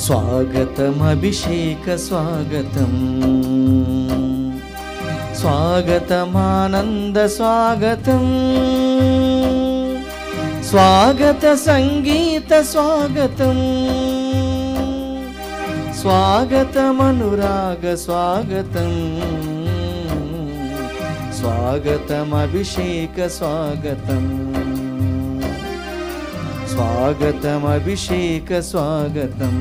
స్వాగతం అభిషేక స్వాగతం స్వాగతమానంద స్వాగతం స్వాగత సంగీత స్వాగతం స్వాగతమనురాగ స్వాగతం స్వాగతం అభిషేక స్వాగతం స్వాగతం అభిషేక స్వాగతం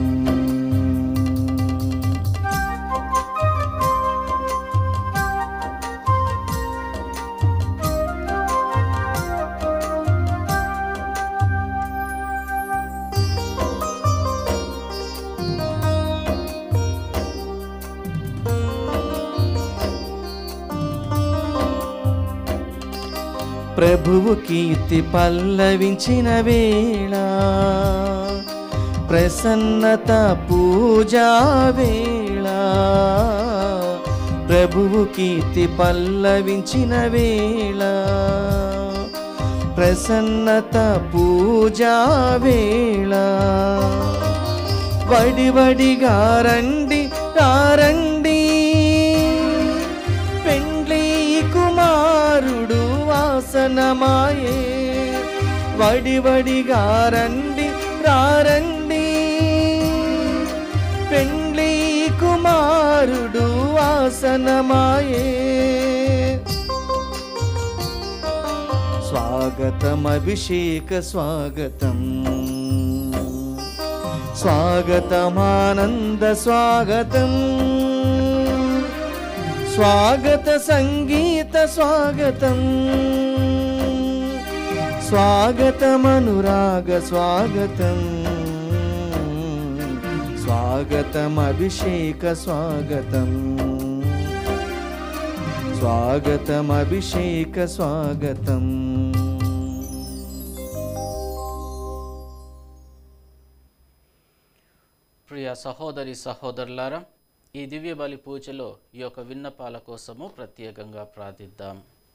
ప్రభువు కీర్తి పల్లవించిన వేళ ప్రసన్నత పూజా వేళ ప్రభువు కీర్తి పల్లవించిన వేళ ప్రసన్నత పూజా వేళ వడి వడిగా రండి రండి పెండ్లి కుమారుడు వాసనమాయే వడి వడిగా రండి రారండి పెండ్లి కుమారుడు వాసనమాయే స్వాగతం అభిషేక స్వాగతం స్వాగతమానంద స్వాగతం స్వాగత సంగీత స్వాగతం స్వాగతమనురాగ స్వాగతం స్వాగతం అభిషేక స్వాగతం స్వాగతం అభిషేక స్వాగతం ప్రియ సహోదరి సహోదరులారా ఈ దివ్య బలి పూజలో ఈ యొక్క విన్నపాల కోసము ప్రత్యేకంగా ప్రార్థిద్దాం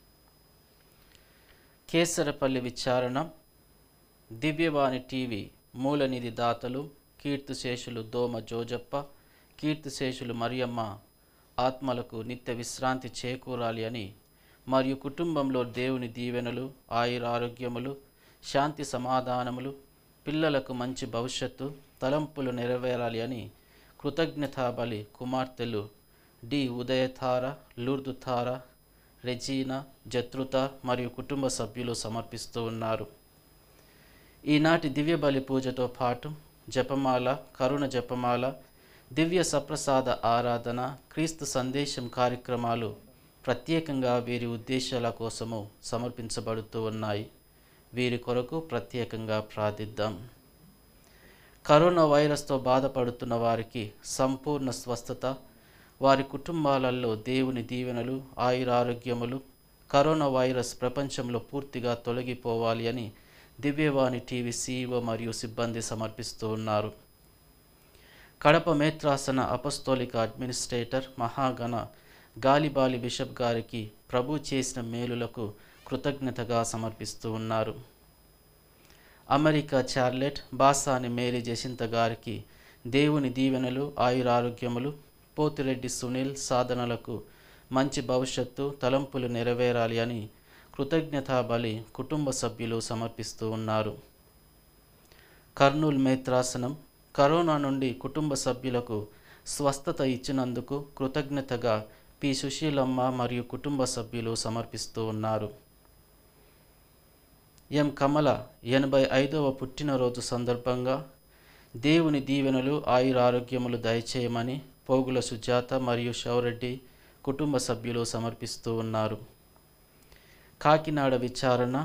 కేసరపల్లి విచారణ దివ్యవాణి టీవీ మూలనిధి దాతలు కీర్తిశేషులు దోమ జోజప్ప కీర్తిశేషులు మరియమ్మ ఆత్మలకు నిత్య విశ్రాంతి చేకూరాలి అని మరియు కుటుంబంలో దేవుని దీవెనలు ఆయురారోగ్యములు శాంతి సమాధానములు పిల్లలకు మంచి భవిష్యత్తు తలంపులు నెరవేరాలి అని కృతజ్ఞతా బలి కుమార్తెలు డి ఉదయతార లూర్దుతార రెజీనా జత్రుత మరియు కుటుంబ సభ్యులు సమర్పిస్తూ ఉన్నారు ఈనాటి దివ్య బలి పూజతో పాటు జపమాల కరుణ జపమాల దివ్య సప్రసాద ఆరాధన క్రీస్తు సందేశం కార్యక్రమాలు ప్రత్యేకంగా వీరి ఉద్దేశాల కోసము సమర్పించబడుతూ ఉన్నాయి వీరి కొరకు ప్రత్యేకంగా ప్రార్థిద్దాం కరోనా వైరస్తో బాధపడుతున్న వారికి సంపూర్ణ స్వస్థత వారి కుటుంబాలలో దేవుని దీవెనలు ఆయురారోగ్యములు కరోనా వైరస్ ప్రపంచంలో పూర్తిగా తొలగిపోవాలి అని దివ్యవాణి టీవీ సీఈఓ మరియు సిబ్బంది సమర్పిస్తూ ఉన్నారు కడప మేత్రాసన అపస్తోలిక అడ్మినిస్ట్రేటర్ మహాగణ గాలిబాలి బిషప్ గారికి ప్రభు చేసిన మేలులకు కృతజ్ఞతగా సమర్పిస్తూ ఉన్నారు America Charlotte Basani Mary Jacintha గారికి దేవుని దీవెనలు ఆయురారోగ్యములు పోతిరెడ్డి సునీల్ సాధనలకు మంచి భవిష్యత్తు తలంపులు నెరవేరాలి అని కృతజ్ఞతా బలి కుటుంబ సభ్యులు సమర్పిస్తూ ఉన్నారు కర్నూలు మేత్రాసనం కరోనా నుండి కుటుంబ సభ్యులకు స్వస్థత ఇచ్చినందుకు కృతజ్ఞతగా పి సుశీలమ్మ మరియు కుటుంబ సభ్యులు సమర్పిస్తూ ఉన్నారు ఎం కమల ఎనభై ఐదవ పుట్టినరోజు సందర్భంగా దేవుని దీవెనలు ఆయురారోగ్యములు దయచేయమని పోగుల సుజాత మరియు షౌరెడ్డి కుటుంబ సభ్యులు సమర్పిస్తూ ఉన్నారు కాకినాడ విచారణ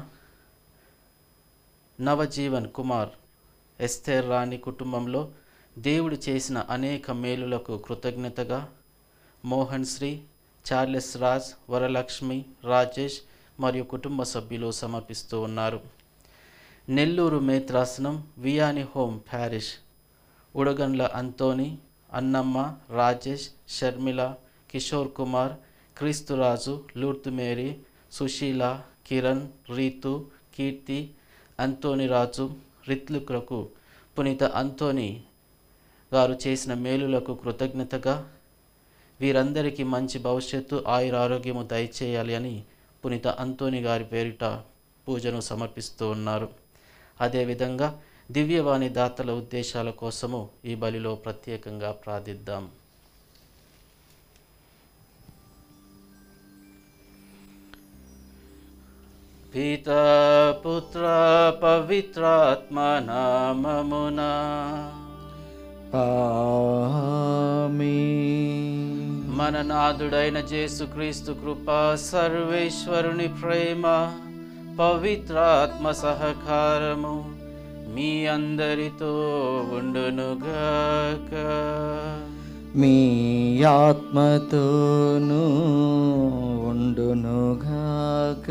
నవజీవన్ కుమార్ ఎస్తేర్ రాణి కుటుంబంలో దేవుడు చేసిన అనేక మేలులకు కృతజ్ఞతగా మోహన్ శ్రీ చార్లెస్ రాజ్ వరలక్ష్మి రాజేష్ మరియు కుటుంబ సభ్యులు సమర్పిస్తూ ఉన్నారు నెల్లూరు మేత్రాసనం Vianney home parish Udagandla Antony Annamma Rajesh Sharmila Kishore Kumar Kreesturaju Lourdu Mary Susheela Kiran Ritu Keerthi Antony Raju రిత్లుకులకు పునీత అంతోని గారు చేసిన మేలులకు కృతజ్ఞతగా వీరందరికీ మంచి భవిష్యత్తు ఆయుర ఆరోగ్యము దయచేయాలి అని పునీత అంతోని గారి పేరిట పూజను సమర్పిస్తూ ఉన్నారు అదేవిధంగా దివ్యవాణి దాతల ఉద్దేశాల కోసము ఈ బలిలో ప్రత్యేకంగా ప్రార్థిద్దాం పితా పుత్ర పవిత్రాత్మ నామమునా ఆమేన్. మన నాథుడైన జేసుక్రీస్తు కృప సర్వేశ్వరుని ప్రేమ పవిత్రాత్మ సహకారము మీ అందరితో ఉండునుగాక మీ ఆత్మతోనూ ఉండునుగాక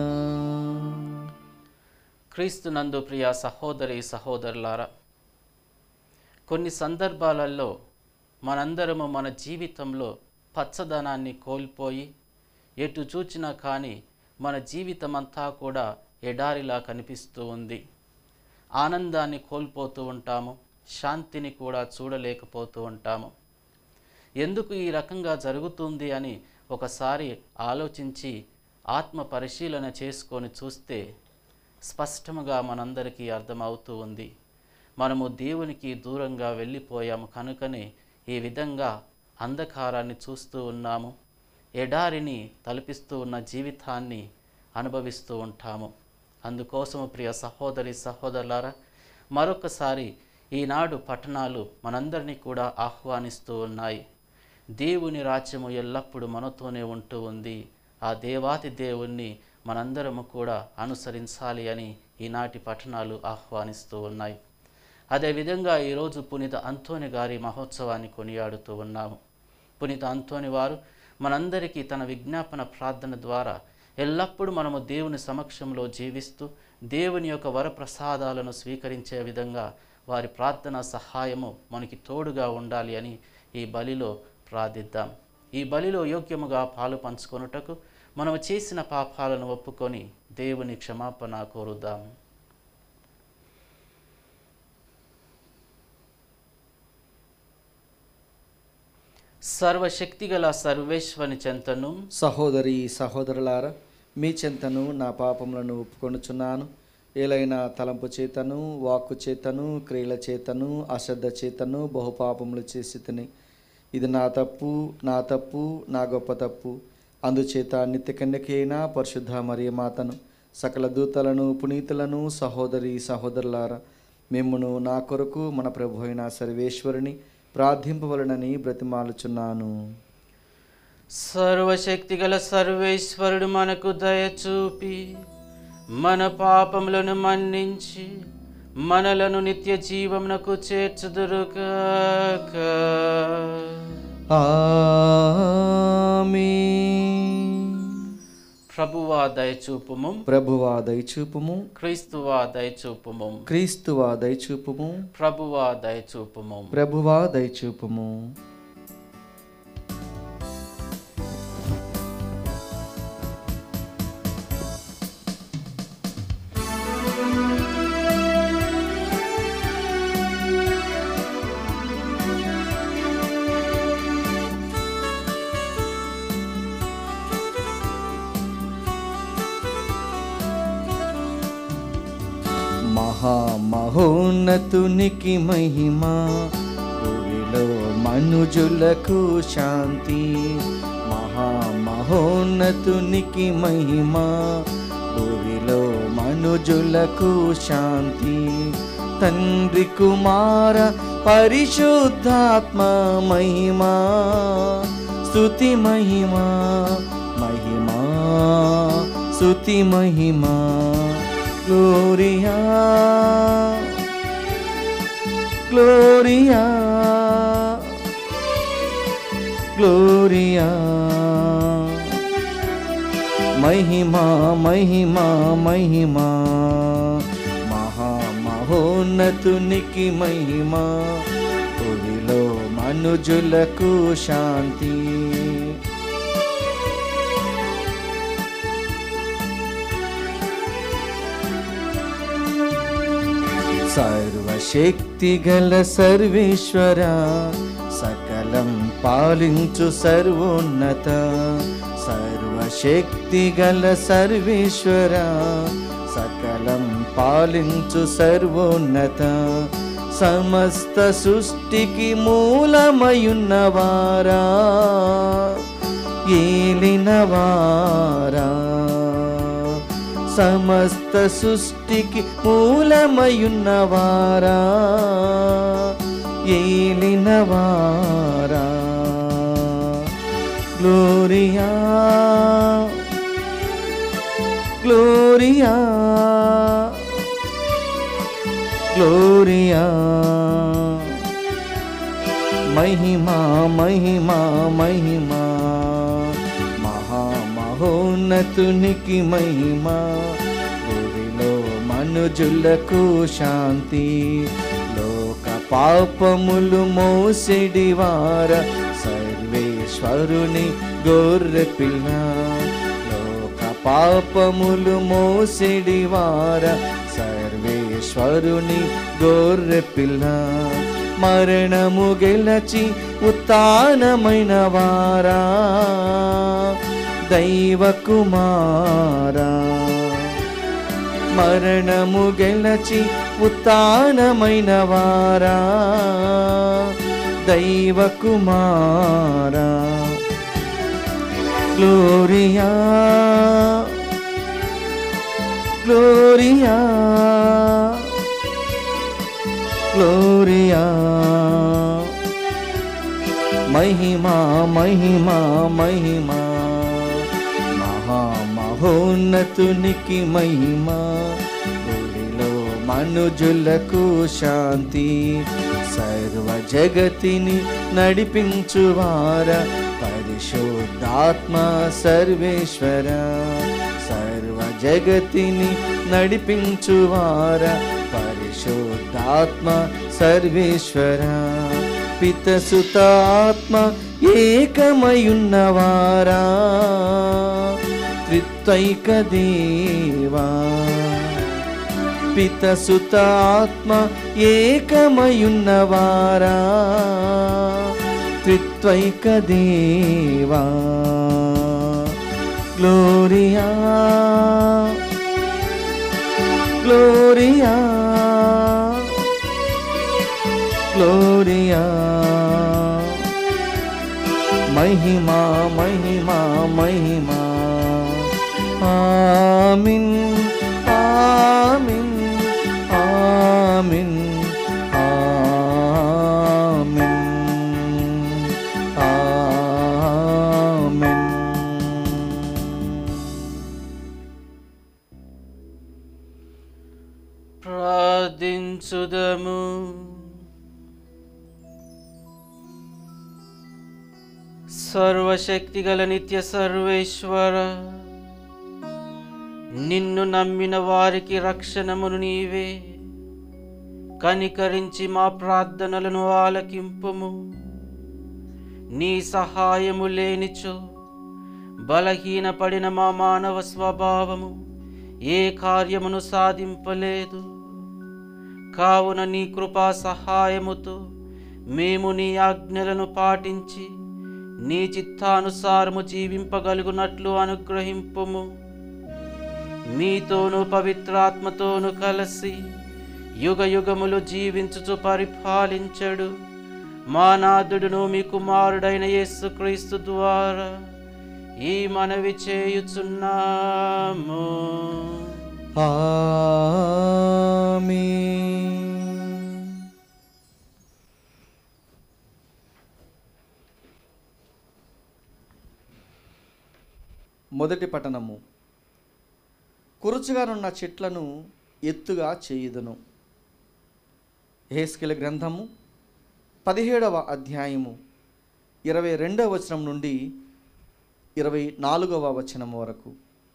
క్రీస్తునందు ప్రియ సహోదరి సహోదరులారా కొన్ని సందర్భాలలో మనందరము మన జీవితంలో పచ్చదనాన్ని కోల్పోయి ఎటు చూచినా కానీ మన జీవితం అంతా కూడా ఎడారిలా కనిపిస్తూ ఉంది ఆనందాన్ని కోల్పోతూ ఉంటాము శాంతిని కూడా చూడలేకపోతూ ఉంటాము ఎందుకు ఈ రకంగా జరుగుతుంది అని ఒకసారి ఆలోచించి ఆత్మ పరిశీలన చేసుకొని చూస్తే స్పష్టముగా మనందరికీ అర్థమవుతూ ఉంది మనము దేవునికి దూరంగా వెళ్ళిపోయాము కనుకనే ఈ విధంగా అంధకారాన్ని చూస్తూ ఉన్నాము ఎడారిని తలపిస్తూ ఉన్న జీవితాన్ని అనుభవిస్తూ ఉంటాము అందుకోసము ప్రియ సహోదరి సహోదరులారా మరొకసారి ఈనాడు పట్టణాలు మనందరినీ కూడా ఆహ్వానిస్తూ ఉన్నాయి దేవుని రాజ్యము ఎల్లప్పుడూ మనతోనే ఉంటూ ఉంది ఆ దేవాతి దేవుణ్ణి మనందరము కూడా అనుసరించాలి అని ఈనాటి పట్టణాలు ఆహ్వానిస్తూ ఉన్నాయి అదేవిధంగా ఈరోజు పునీత అంతోని గారి మహోత్సవాన్ని కొనియాడుతూ ఉన్నాము పునీత అంతోని వారు మనందరికీ తన విజ్ఞాపన ప్రార్థన ద్వారా ఎల్లప్పుడూ మనము దేవుని సమక్షంలో జీవిస్తూ దేవుని యొక్క వరప్రసాదాలను స్వీకరించే విధంగా వారి ప్రార్థన సహాయము మనకి తోడుగా ఉండాలి అని ఈ బలిలో ప్రార్థిద్దాం ఈ బలిలో యోగ్యముగా పాలు పంచుకొనుటకు మనము చేసిన పాపాలను ఒప్పుకొని దేవుని క్షమాపణ కోరుదాం సర్వశక్తిగల సర్వేశ్వని చెంతను సహోదరి సహోదరులారా మీ చెంతను నా పాపములను ఒప్పుకొనుచున్నాను ఏలైనా తలంపు చేతను వాక్కు చేతను క్రియల చేతను అశ్రద్ధ చేతను బహుపాపములు చేసి తిని ఇది నా తప్పు నా తప్పు నా గొప్ప తప్పు అందుచేత నిత్య కన్యకైన పరిశుద్ధ మరియమాతను సకల దూతలను పునీతులను సహోదరి సహోదరులారా మిమ్మును నా కొరకు మన ప్రభు అయిన సర్వేశ్వరుని ప్రార్థింపవలనని బ్రతిమాలుచున్నాను సర్వశక్తిగల సర్వేశ్వరుడు మనకు దయ చూపి మన పాపములను మన్నించి మనలను నిత్య జీవమునకు చేర్చుదురుగాక ఆమేన్. ప్రభువా దయచూపుము ప్రభువా దయచూపుము క్రీస్తువా దయచూపుము క్రీస్తువా దయచూపుము ప్రభువా దయచూపుము ప్రభువా దయచూపుము మహామహోన్నతునికి మహిమ భూమిలో మనుజులకు శాంతి మహామహోన్నతునికి మహిమ భూమిలో మనుజులకు శాంతి తండ్రి కుమార పరిశుద్ధాత్మ మహిమా స్తుతి మహిమా మహిమా స్తుతి మహిమా గ్లోరియా గ్లోరియా గ్లోరియా మహిమా మహిమా మహిమా మహా మహోన్నతునికి మహిమా భూమిలో మనుజులకు శాంతి సర్వశక్తి గల సర్వేశ్వర సకలం పాలించు సర్వోన్నత సర్వశక్తి గల సర్వేశ్వర సకలం పాలించు సర్వోన్నత సమస్త సృష్టికి మూలమయున్నవారా ఏలినవారా సమస్త సృష్టికి మూలమయున్నవారా ఏలినవారా గ్లోరియా గ్లోరియా గ్లోరియా మహిమా మహిమా మహిమా మహామహోన్నతునికి మహిమా గుడిలో మనుజులకు శాంతి లోక పాపములు మోసిడివార సర్వేశ్వరుని గొర్రె పిల్ల లోక పాపములు మోసిడివార సర్వేశ్వరుని గొర్రె పిల్ల మరణము గెలచి ఉత్నమైన వారా దైవ కుమారా మరణము గెలచి ఉత్నమైన వారా దైవ కుమారా గ్లోరియా గ్లోరియా గ్లోరియా మహిమా మహిమా మహిమా మహామహోన్నతునికి మహిమా గుడిలో మనుజులకు శాంతి సర్వ జగతిని నడిపించువార పరిశుద్ధాత్మ సర్వేశ్వర సర్వ జగతిని నడిపించువార పరిశుద్ధాత్మ సర్వేశ్వర పితసుతాత్మ ఏకమయున్నవారా త్రిత్వైక దేవా పితసుతాత్మ ఏకమయున్నవారా త్రిత్వైక దేవా గ్లోరియా గ్లోరియా గ్లోరియా మహిమా మహిమా మహిమా ఆమిన్ ఆమిన్ ఆమిన్ ఆమిన్ ఆమిన్ ప్రార్థించుదము సర్వశక్తిగల నిత్య సర్వేశ్వర నిన్ను నమ్మిన వారికి రక్షణమును నీవే కనికరించి మా ప్రార్థనలను ఆలకింపుము నీ సహాయము లేనిచో బలహీనపడిన మా మానవ స్వభావము ఏ కార్యమును సాధింపలేదు కావున నీ కృపా సహాయముతో మేము నీ ఆజ్ఞలను పాటించి నీ చిత్తానుసారము జీవింపగలుగునట్లు అనుగ్రహింపుము మీతోను పవిత్రాత్మతోను కలిసి యుగ యుగములు జీవించుచు పరిపాలించడు మా నాథుడును మీ కుమారుడైన యేసుక్రీస్తు ద్వారా ఈ మనవి చేయుచున్నాము ఆమేన్ మొదటి పట్టణము కురుచుగానున్న చెట్లను ఎత్తుగా చేయుదును హేస్కెల గ్రంథము పదిహేడవ అధ్యాయము ఇరవై రెండవ వచనం నుండి ఇరవై నాలుగవ వచనం వరకు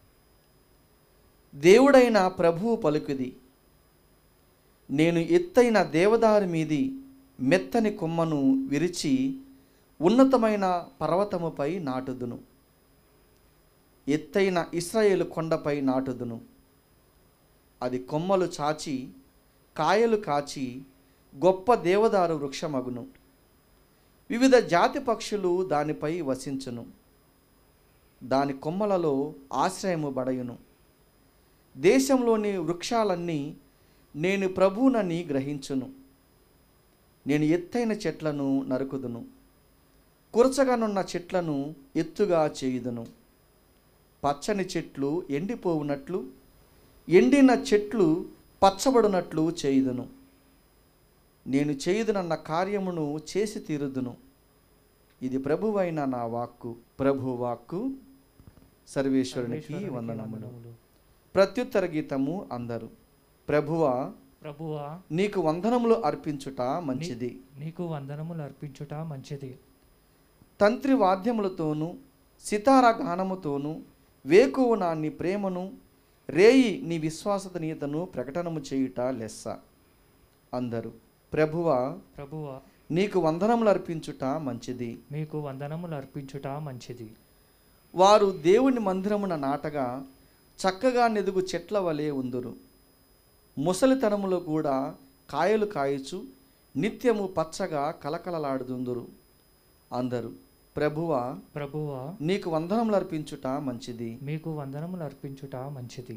దేవుడైన ప్రభువు పలుకుది నేను ఎత్తైన దేవదారి మీది మెత్తని కొమ్మను విరిచి ఉన్నతమైన పర్వతముపై నాటుదును ఎత్తైన ఇస్రాయేలు కొండపై నాటుదును అది కొమ్మలు చాచి కాయలు కాచి గొప్ప దేవదారు వృక్షమగును వివిధ జాతి పక్షులు దానిపై వసించును దాని కొమ్మలలో ఆశ్రయము బడయును దేశంలోని వృక్షాలన్నీ నేను ప్రభువునని గ్రహించును నేను ఎత్తైన చెట్లను నరుకుదును కురచగానున్న చెట్లను ఎత్తుగా చేయుదును పచ్చని చెట్లు ఎండిపోవునట్లు ఎండిన చెట్లు పచ్చబడునట్లు చేయుదును నేను చేయుదునన్న కార్యమును చేసి తీరుదును ఇది ప్రభువైన నా వాక్కు ప్రభు వాక్కు సర్వేశ్వరునికి వందనములు ప్రత్యుత్తర గీతము అందరు ప్రభువా ప్రభువా నీకు వందనములు అర్పించుట మంచిది నీకు వందనములు అర్పించుట మంచిది తంత్రి వాద్యములతోనూ సితార గానముతోనూ వేకువ నా నీ ప్రేమను రేయి నీ విశ్వాసనీయతను ప్రకటనము చేయుట లెస్స అందరు ప్రభువా ప్రభువా నీకు వందనములు అర్పించుట మంచిది మీకు వందనములు అర్పించుట మంచిది వారు దేవుని మందిరమున నాటగా చక్కగా నెదుగు చెట్ల వలె ఉందురు ముసలితనములో కూడా కాయలు కాయచు నిత్యము పచ్చగా కలకలలాడుదుందురు అందరు ప్రభువా ప్రభువా నీకు వందనములు అర్పించుట మంచిది మీకు వందనములు అర్పించుట మంచిది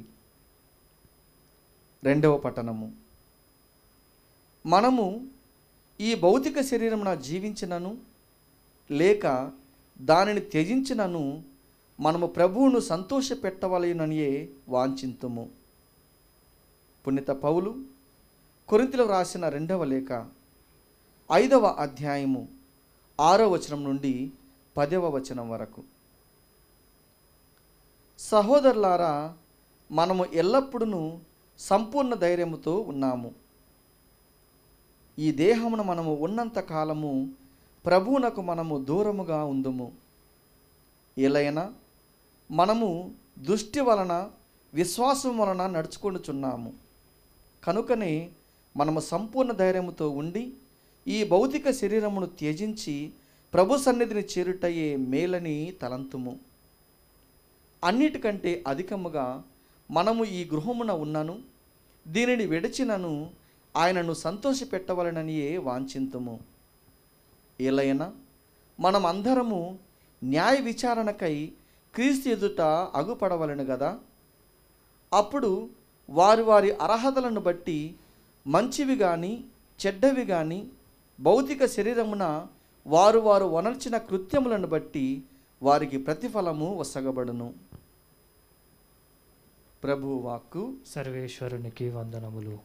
రెండవ పట్టణము మనము ఈ భౌతిక శరీరమున జీవించినను లేక దానిని త్యజించినను మనము ప్రభువును సంతోషపెట్టవలయుననియే వాంఛింతుము పుణ్యత పౌలు కొరింతలో రాసిన రెండవ లేఖ ఐదవ అధ్యాయము ఆరో వచనం నుండి పదవ వచనం వరకు సహోదరులారా మనము ఎల్లప్పుడూ సంపూర్ణ ధైర్యముతో ఉన్నాము ఈ దేహమున మనము ఉన్నంత కాలము ప్రభువునకు మనము దూరముగా ఉందుము ఎలైనా మనము దృష్టి వలన విశ్వాసం వలన నడుచుకొనుచున్నాము కనుకనే మనము సంపూర్ణ ధైర్యముతో ఉండి ఈ భౌతిక శరీరమును త్యజించి ప్రభు సన్నిధిని చేరుటయే మేలని తలంతుము అన్నిటికంటే అధికముగా మనము ఈ గృహమున ఉన్నను దీనిని విడిచినను ఆయనను సంతోషపెట్టవలననియే వాంఛింతుము ఏలైనా మనం అందరము న్యాయ విచారణకై క్రీస్తు ఎదుట అగుపడవలను కదా అప్పుడు వారి వారి అర్హతలను బట్టి మంచివి కానీ చెడ్డవి కానీ భౌతిక శరీరమున వారు వారు వనర్చిన కృత్యములను బట్టి వారికి ప్రతిఫలము వసగబడును ప్రభు వాక్కు సర్వేశ్వరునికి వందనములు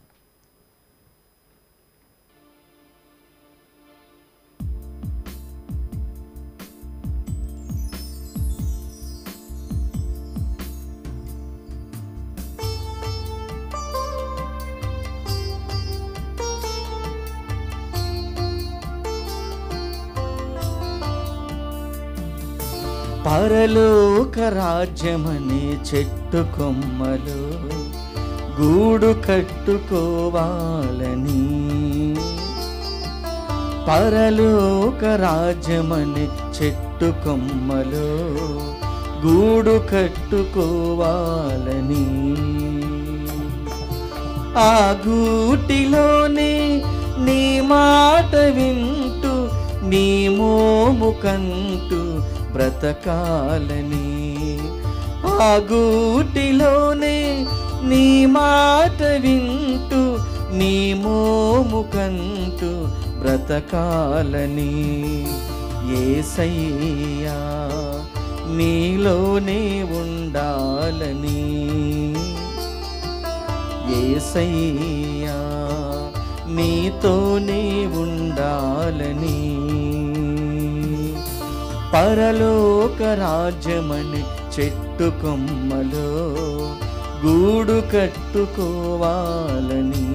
పరలోక రాజ్యమనే చెట్టు కొమ్మలు గూడు కట్టుకోవాలని పరలోక రాజ్యమనే చెట్టు కొమ్మలు గూడు కట్టుకోవాలని ఆ గూటిలోనే నీ మాట వింటూ నీ మోము కంటూ బ్రతకాలని ఆ గూటిలోనే నీ మాట వింటూ నీ మోము కంటూ బ్రతకాలని ఏసయ్యా నీలోనే ఉండాలని ఏసయ్యా నీతోనే ఉండాలని పరలోక రాజ్యమని చెట్టు కొమ్మలో గూడు కట్టుకోవాలని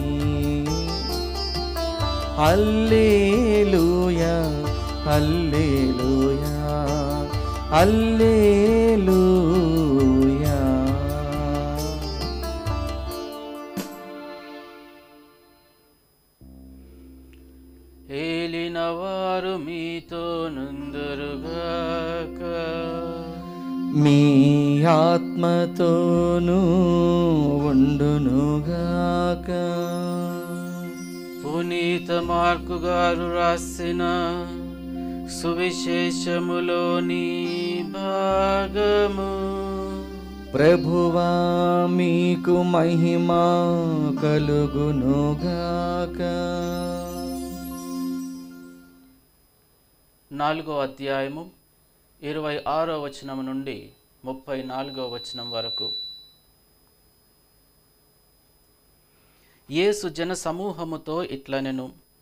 హల్లేలూయా హల్లేలూయా హల్లేలూయా ఏలిన వారు మీతో నుందురుగాక మీ ఆత్మతోనూ ఉండునుగాక పునీత పునీత మార్కు గారు రాసిన సువిశేషములోని భాగము ప్రభువా మీకు మహిమ కలుగునుగాక నాలుగో అధ్యాయము ఇరవై ఆరో వచనం నుండి ముప్పై నాలుగో వచనం వరకు యేసు జన సమూహముతో ఇట్లనెను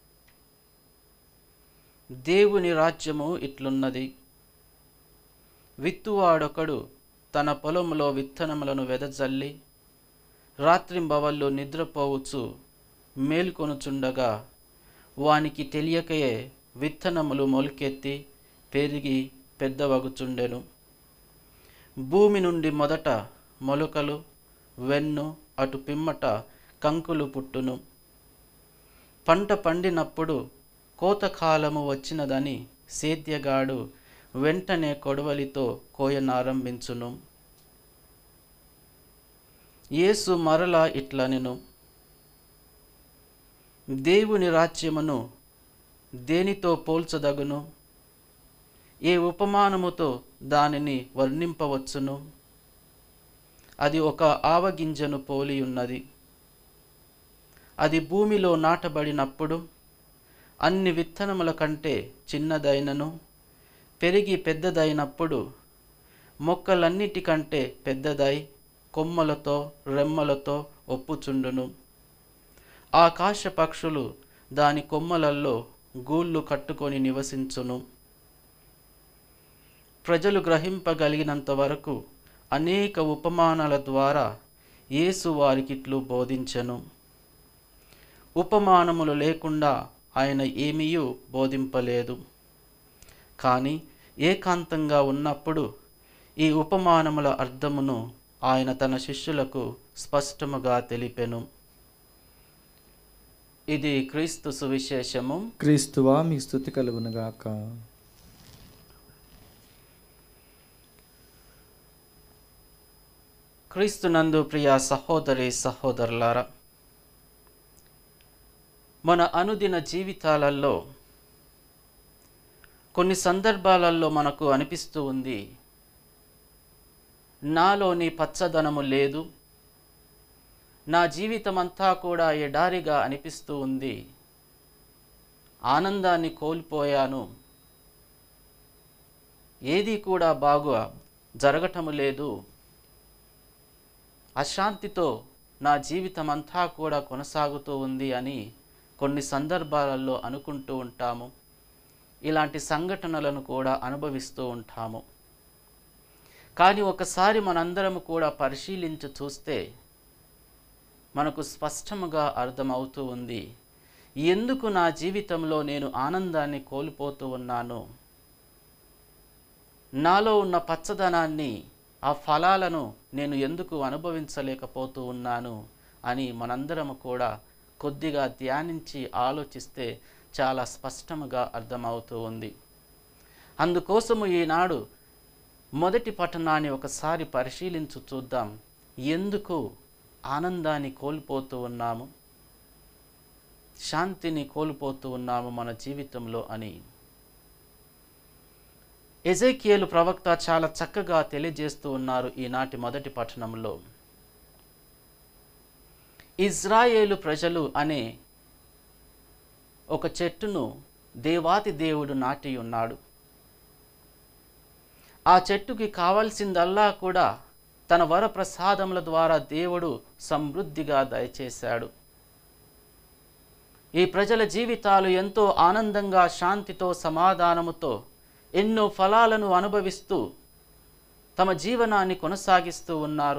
దేవుని రాజ్యము ఇట్లున్నది విత్తువాడొకడు తన పొలములో విత్తనములను వెదజల్లి రాత్రింబవళ్ళు నిద్రపోవచ్చు మేల్కొనుచుండగా వానికి తెలియకయే విత్తనములు మొలకెత్తి పెరిగి పెద్దవగుచుండెను భూమి నుండి మొదట మొలకలు వెన్ను అటు పిమ్మట కంకులు పుట్టును పంట పండినప్పుడు కోతకాలము వచ్చినదని సేద్యగాడు వెంటనే కొడవలితో కోయనారంభించును యేసు మరలా ఇట్లనెను దేవుని రాజ్యమును దేనితో పోల్చదగును ఏ ఉపమానముతో దానిని వర్ణింపవచ్చును అది ఒక ఆవగింజను పోలి ఉన్నది అది భూమిలో నాటబడినప్పుడు అన్ని విత్తనముల కంటే చిన్నదైనను పెరిగి పెద్దదైనప్పుడు మొక్కలన్నిటికంటే పెద్దదై కొమ్మలతో రెమ్మలతో ఒప్పుచుండును ఆకాశ పక్షులు దాని కొమ్మలల్లో గూళ్ళు కట్టుకొని నివసించును ప్రజలు గ్రహింపగలిగినంత వరకు అనేక ఉపమానాల ద్వారా యేసు వారికిట్లు బోధించెను ఉపమానములు లేకుండా ఆయన ఏమీయూ బోధింపలేదు కానీ ఏకాంతంగా ఉన్నప్పుడు ఈ ఉపమానముల అర్థమును ఆయన తన శిష్యులకు స్పష్టముగా తెలిపెను ఇది క్రీస్తు సువిశేషము క్రీస్తువా మీ స్థుతి కలుగునుగాక క్రీస్తునందు ప్రియ సహోదరి సహోదరులారా మన అనుదిన జీవితాలలో కొన్ని సందర్భాలలో మనకు అనిపిస్తూ ఉంది నాలోని పచ్చదనము లేదు నా జీవితం అంతా కూడా ఎడారిగా అనిపిస్తూ ఉంది ఆనందాన్ని కోల్పోయాను ఏది కూడా బాగా జరగటము లేదు అశాంతితో నా జీవితం అంతా కూడా కొనసాగుతూ ఉంది అని కొన్ని సందర్భాలలో అనుకుంటూ ఉంటాము ఇలాంటి సంఘటనలను కూడా అనుభవిస్తూ ఉంటాము కానీ ఒకసారి మనందరం కూడా పరిశీలించి చూస్తే మనకు స్పష్టముగా అర్థమవుతూ ఉంది ఎందుకు నా జీవితంలో నేను ఆనందాన్ని కోల్పోతూ ఉన్నాను నాలో ఉన్న పచ్చదనాన్ని ఆ ఫలాలను నేను ఎందుకు అనుభవించలేకపోతూ ఉన్నాను అని మనందరము కూడా కొద్దిగా ధ్యానించి ఆలోచిస్తే చాలా స్పష్టముగా అర్థమవుతూ ఉంది అందుకోసము ఈనాడు మొదటి పట్టణాన్ని ఒకసారి పరిశీలించు చూద్దాం ఎందుకు ఆనందాన్ని కోల్పోతూ ఉన్నాము శాంతిని కోల్పోతూ ఉన్నాము మన జీవితంలో అని ఎజేకియేలు ప్రవక్త చాలా చక్కగా తెలియజేస్తూ ఉన్నారు ఈనాటి మొదటి పట్టణంలో ఇజ్రాయేలు ప్రజలు అనే ఒక చెట్టును దేవాతి దేవుడు నాటి ఉన్నాడు ఆ చెట్టుకి కావలసిందల్లా కూడా తన వరప్రసాదముల ద్వారా దేవుడు సమృద్ధిగా దయచేశాడు ఈ ప్రజల జీవితాలు ఎంతో ఆనందంగా శాంతితో సమాధానముతో ఎన్నో ఫలాలను అనుభవిస్తూ తమ జీవనాన్ని కొనసాగిస్తూ ఉన్నారు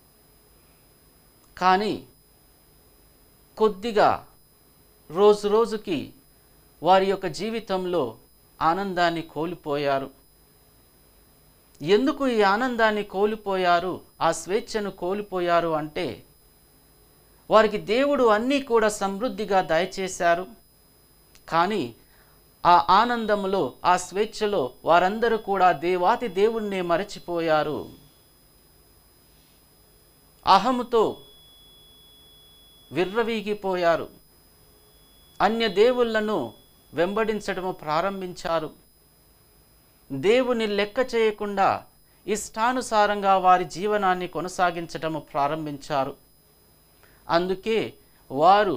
కానీ కొద్దిగా రోజు రోజుకి వారి యొక్క జీవితంలో ఆనందాన్ని కోల్పోయారు ఎందుకు ఈ ఆనందాన్ని కోల్పోయారు ఆ స్వేచ్ఛను కోల్పోయారు అంటే వారికి దేవుడు అన్నీ కూడా సమృద్ధిగా దయచేశారు కానీ ఆ ఆనందములో ఆ స్వేచ్ఛలో వారందరూ కూడా దేవాతి దేవుణ్ణి మరచిపోయారు అహముతో విర్రవీగిపోయారు అన్య దేవుళ్లను వెంబడించడము ప్రారంభించారు దేవుని లెక్క చేయకుండా ఇష్టానుసారంగా వారి జీవనాన్ని కొనసాగించటము ప్రారంభించారు అందుకే వారు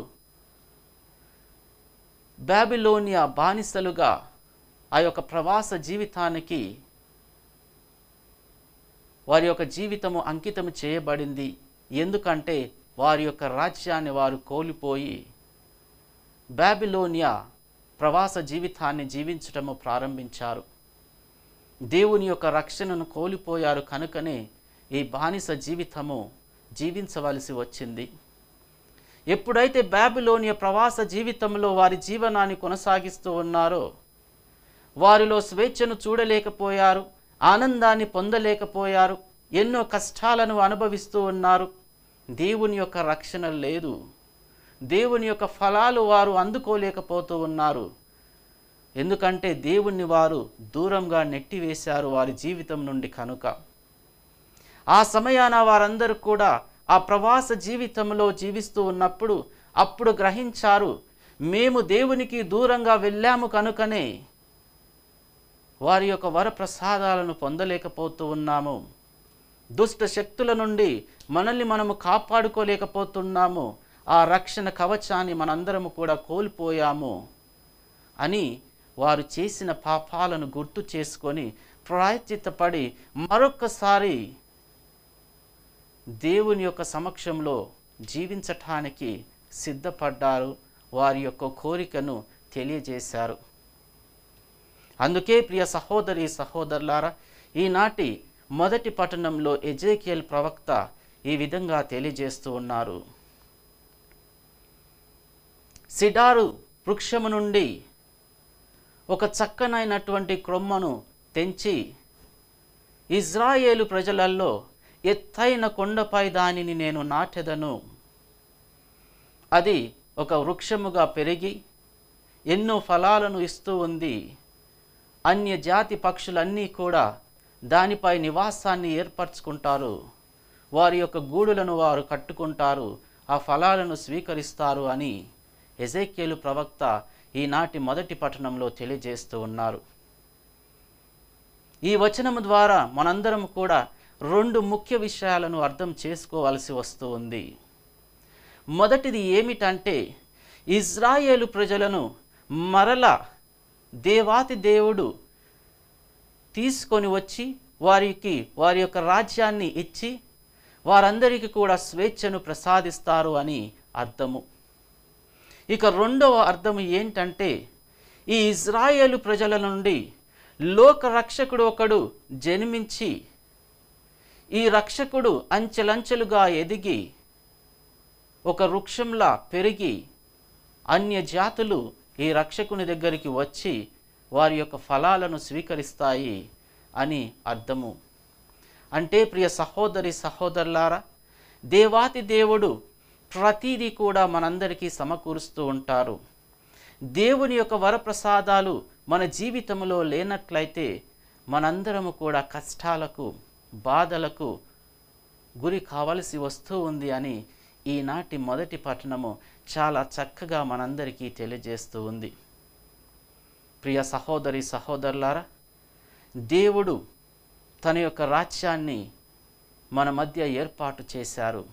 బాబిలోనియా బానిసలుగా ఆ యొక్క ప్రవాస జీవితానికి వారి యొక్క జీవితము అంకితము చేయబడింది ఎందుకంటే వారి యొక్క రాజ్యాన్ని వారు కోల్పోయి బాబిలోనియా ప్రవాస జీవితాన్ని జీవించటము ప్రారంభించారు దేవుని యొక్క రక్షణను కోల్పోయారు కనుకనే ఈ బానిస జీవితము జీవించవలసి వచ్చింది ఎప్పుడైతే బాబిలోనియ ప్రవాస జీవితంలో వారి జీవనాన్ని కొనసాగిస్తూ ఉన్నారో వారిలో స్వేచ్ఛను చూడలేకపోయారు ఆనందాన్ని పొందలేకపోయారు ఎన్నో కష్టాలను అనుభవిస్తూ ఉన్నారు దేవుని యొక్క రక్షణ లేదు దేవుని యొక్క ఫలాలు వారు అందుకోలేకపోతూ ఉన్నారు ఎందుకంటే దేవుణ్ణి వారు దూరంగా నెట్టివేశారు వారి జీవితం నుండి కనుక ఆ సమయాన వారందరూ కూడా ఆ ప్రవాస జీవితంలో జీవిస్తూ ఉన్నప్పుడు అప్పుడు గ్రహించారు మేము దేవునికి దూరంగా వెళ్ళాము కనుకనే వారి యొక్క వరప్రసాదాలను పొందలేకపోతూ ఉన్నాము దుష్ట శక్తుల నుండి మనల్ని మనము కాపాడుకోలేకపోతున్నాము ఆ రక్షణ కవచాన్ని మనందరము కూడా కోల్పోయాము అని వారు చేసిన పాపాలను గుర్తు చేసుకొని ప్రాయచిత్తపడి మరొక్కసారి దేవుని యొక్క సమక్షంలో జీవించటానికి సిద్ధపడ్డారు వారి యొక్క కోరికను తెలియజేశారు అందుకే ప్రియ సహోదరి సహోదరులారా ఈనాటి మొదటి పట్టణంలో ఎజేకియల్ ప్రవక్త ఈ విధంగా తెలియజేస్తూ ఉన్నారు సిడారు వృక్షము నుండి ఒక చక్కనైనటువంటి క్రొమ్మను తెంచి ఇజ్రాయేలు ప్రజలల్లో ఎత్తైన కొండపై దానిని నేను నాటెదను అది ఒక వృక్షముగా పెరిగి ఎన్నో ఫలాలను ఇస్తూ ఉంది అన్య జాతి పక్షులన్నీ కూడా దానిపై నివాసాన్ని ఏర్పరచుకుంటారు వారి యొక్క గూడులను వారు కట్టుకుంటారు ఆ ఫలాలను స్వీకరిస్తారు అని ఎజేక్యేలు ప్రవక్త ఈనాటి మొదటి పట్టణంలో తెలియజేస్తూ ఉన్నారు ఈ వచనము ద్వారా మనందరం కూడా రెండు ముఖ్య విషయాలను అర్థం చేసుకోవాల్సి వస్తూ ఉంది మొదటిది ఏమిటంటే ఇజ్రాయేలు ప్రజలను మరల దేవాతి దేవుడు తీసుకొని వచ్చి వారికి వారి యొక్క రాజ్యాన్ని ఇచ్చి వారందరికీ కూడా స్వేచ్ఛను ప్రసాదిస్తారు అని అర్థము ఇక రెండవ అర్థము ఏంటంటే ఈ ఇజ్రాయేలు ప్రజల నుండి లోక రక్షకుడు ఒకడు జన్మించి ఈ రక్షకుడు అంచెలంచెలుగా ఎదిగి ఒక వృక్షంలా పెరిగి అన్య జాతులు ఈ రక్షకుని దగ్గరికి వచ్చి వారి యొక్క ఫలాలను స్వీకరిస్తాయి అని అర్థము అంటే ప్రియ సహోదరి సహోదరులారా దేవాతి దేవుడు ప్రతిదీ కూడా మనందరికీ సమకూరుస్తూ ఉంటారు దేవుని యొక్క వరప్రసాదాలు మన జీవితంలో లేనట్లయితే మనందరము కూడా కష్టాలకు బాధలకు గురి కావలసి వస్తూ ఉంది అని ఈనాటి మొదటి పట్టణము చాలా చక్కగా మనందరికీ తెలియజేస్తూ ఉంది ప్రియ సహోదరి సహోదరులారా దేవుడు తన యొక్క రాజ్యాన్ని మన మధ్య ఏర్పాటు చేశారు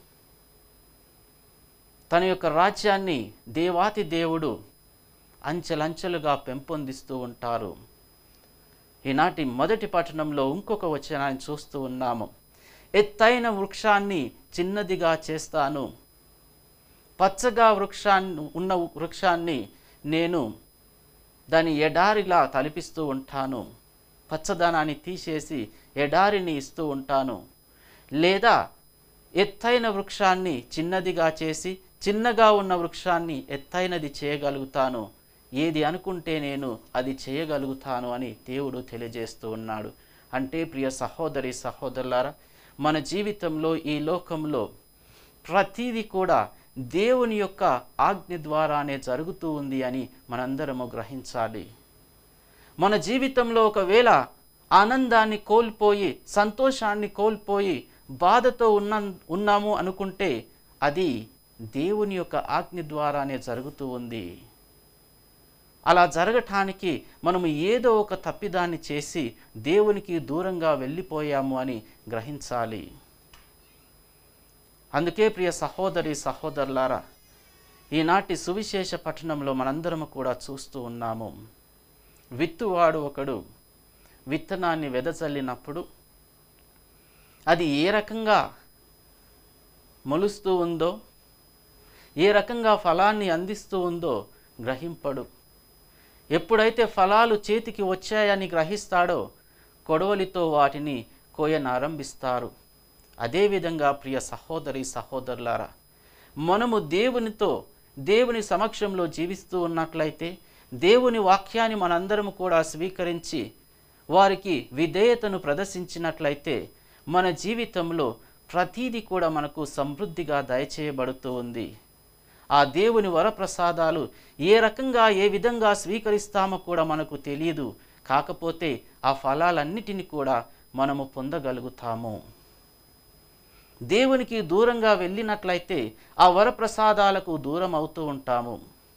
తన యొక్క రాజ్యాన్ని దేవాతి దేవుడు అంచెలంచెలుగా పెంపొందిస్తూ ఉంటారు ఈనాటి మొదటి పట్టణంలో ఇంకొక వచనాన్ని చూస్తూ ఉన్నాము ఎత్తైన వృక్షాన్ని చిన్నదిగా చేస్తాను పచ్చగా వృక్షాన్ని ఉన్న వృక్షాన్ని నేను దాని ఎడారిలా తలిపిస్తూ ఉంటాను పచ్చదనాన్ని తీసేసి ఎడారిని ఇస్తూ ఉంటాను లేదా ఎత్తైన వృక్షాన్ని చిన్నదిగా చేసి చిన్నగా ఉన్న వృక్షాన్ని ఎత్తైనది చేయగలుగుతాను ఏది అనుకుంటే నేను అది చేయగలుగుతాను అని దేవుడు తెలియజేస్తూ ఉన్నాడు అంటే ప్రియ సహోదరి సహోదరులారా మన జీవితంలో ఈ లోకంలో ప్రతిదీ కూడా దేవుని యొక్క ఆజ్ఞ ద్వారానే జరుగుతూ ఉంది అని మనందరము గ్రహించాలి మన జీవితంలో ఒకవేళ ఆనందాన్ని కోల్పోయి సంతోషాన్ని కోల్పోయి బాధతో ఉన్న ఉన్నాము అనుకుంటే అది దేవుని యొక్క ఆజ్ఞ ద్వారానే జరుగుతూ ఉంది అలా జరగటానికి మనము ఏదో ఒక తప్పిదాన్ని చేసి దేవునికి దూరంగా వెళ్ళిపోయాము అని గ్రహించాలి అందుకే ప్రియ సహోదరి సహోదరులారా ఈనాటి సువిశేష పట్టణంలో మనందరము కూడా చూస్తూ ఉన్నాము విత్తువాడు ఒకడు విత్తనాన్ని వెదజల్లినప్పుడు అది ఏ రకంగా మొలుస్తూ ఉందో ఏ రకంగా ఫలాన్ని అందిస్తూ ఉందో గ్రహింపడు ఎప్పుడైతే ఫలాలు చేతికి వచ్చాయని గ్రహిస్తాడో కొడవలితో వాటిని కోయనారంభిస్తారు అదేవిధంగా ప్రియ సహోదరి సహోదరులారా మనము దేవునితో దేవుని సమక్షంలో జీవిస్తూ ఉన్నట్లయితే దేవుని వాక్యాన్ని మనందరం కూడా స్వీకరించి వారికి విధేయతను ప్రదర్శించినట్లయితే మన జీవితంలో ప్రతీది కూడా మనకు సమృద్ధిగా దయచేయబడుతూ ఉంది ఆ దేవుని వరప్రసాదాలు ఏ రకంగా ఏ విధంగా స్వీకరిస్తామో కూడా మనకు తెలియదు కాకపోతే ఆ ఫలాలన్నిటిని కూడా మనము పొందగలుగుతాము దేవునికి దూరంగా వెళ్ళినట్లయితే ఆ వరప్రసాదాలకు దూరం అవుతూ ఉంటాము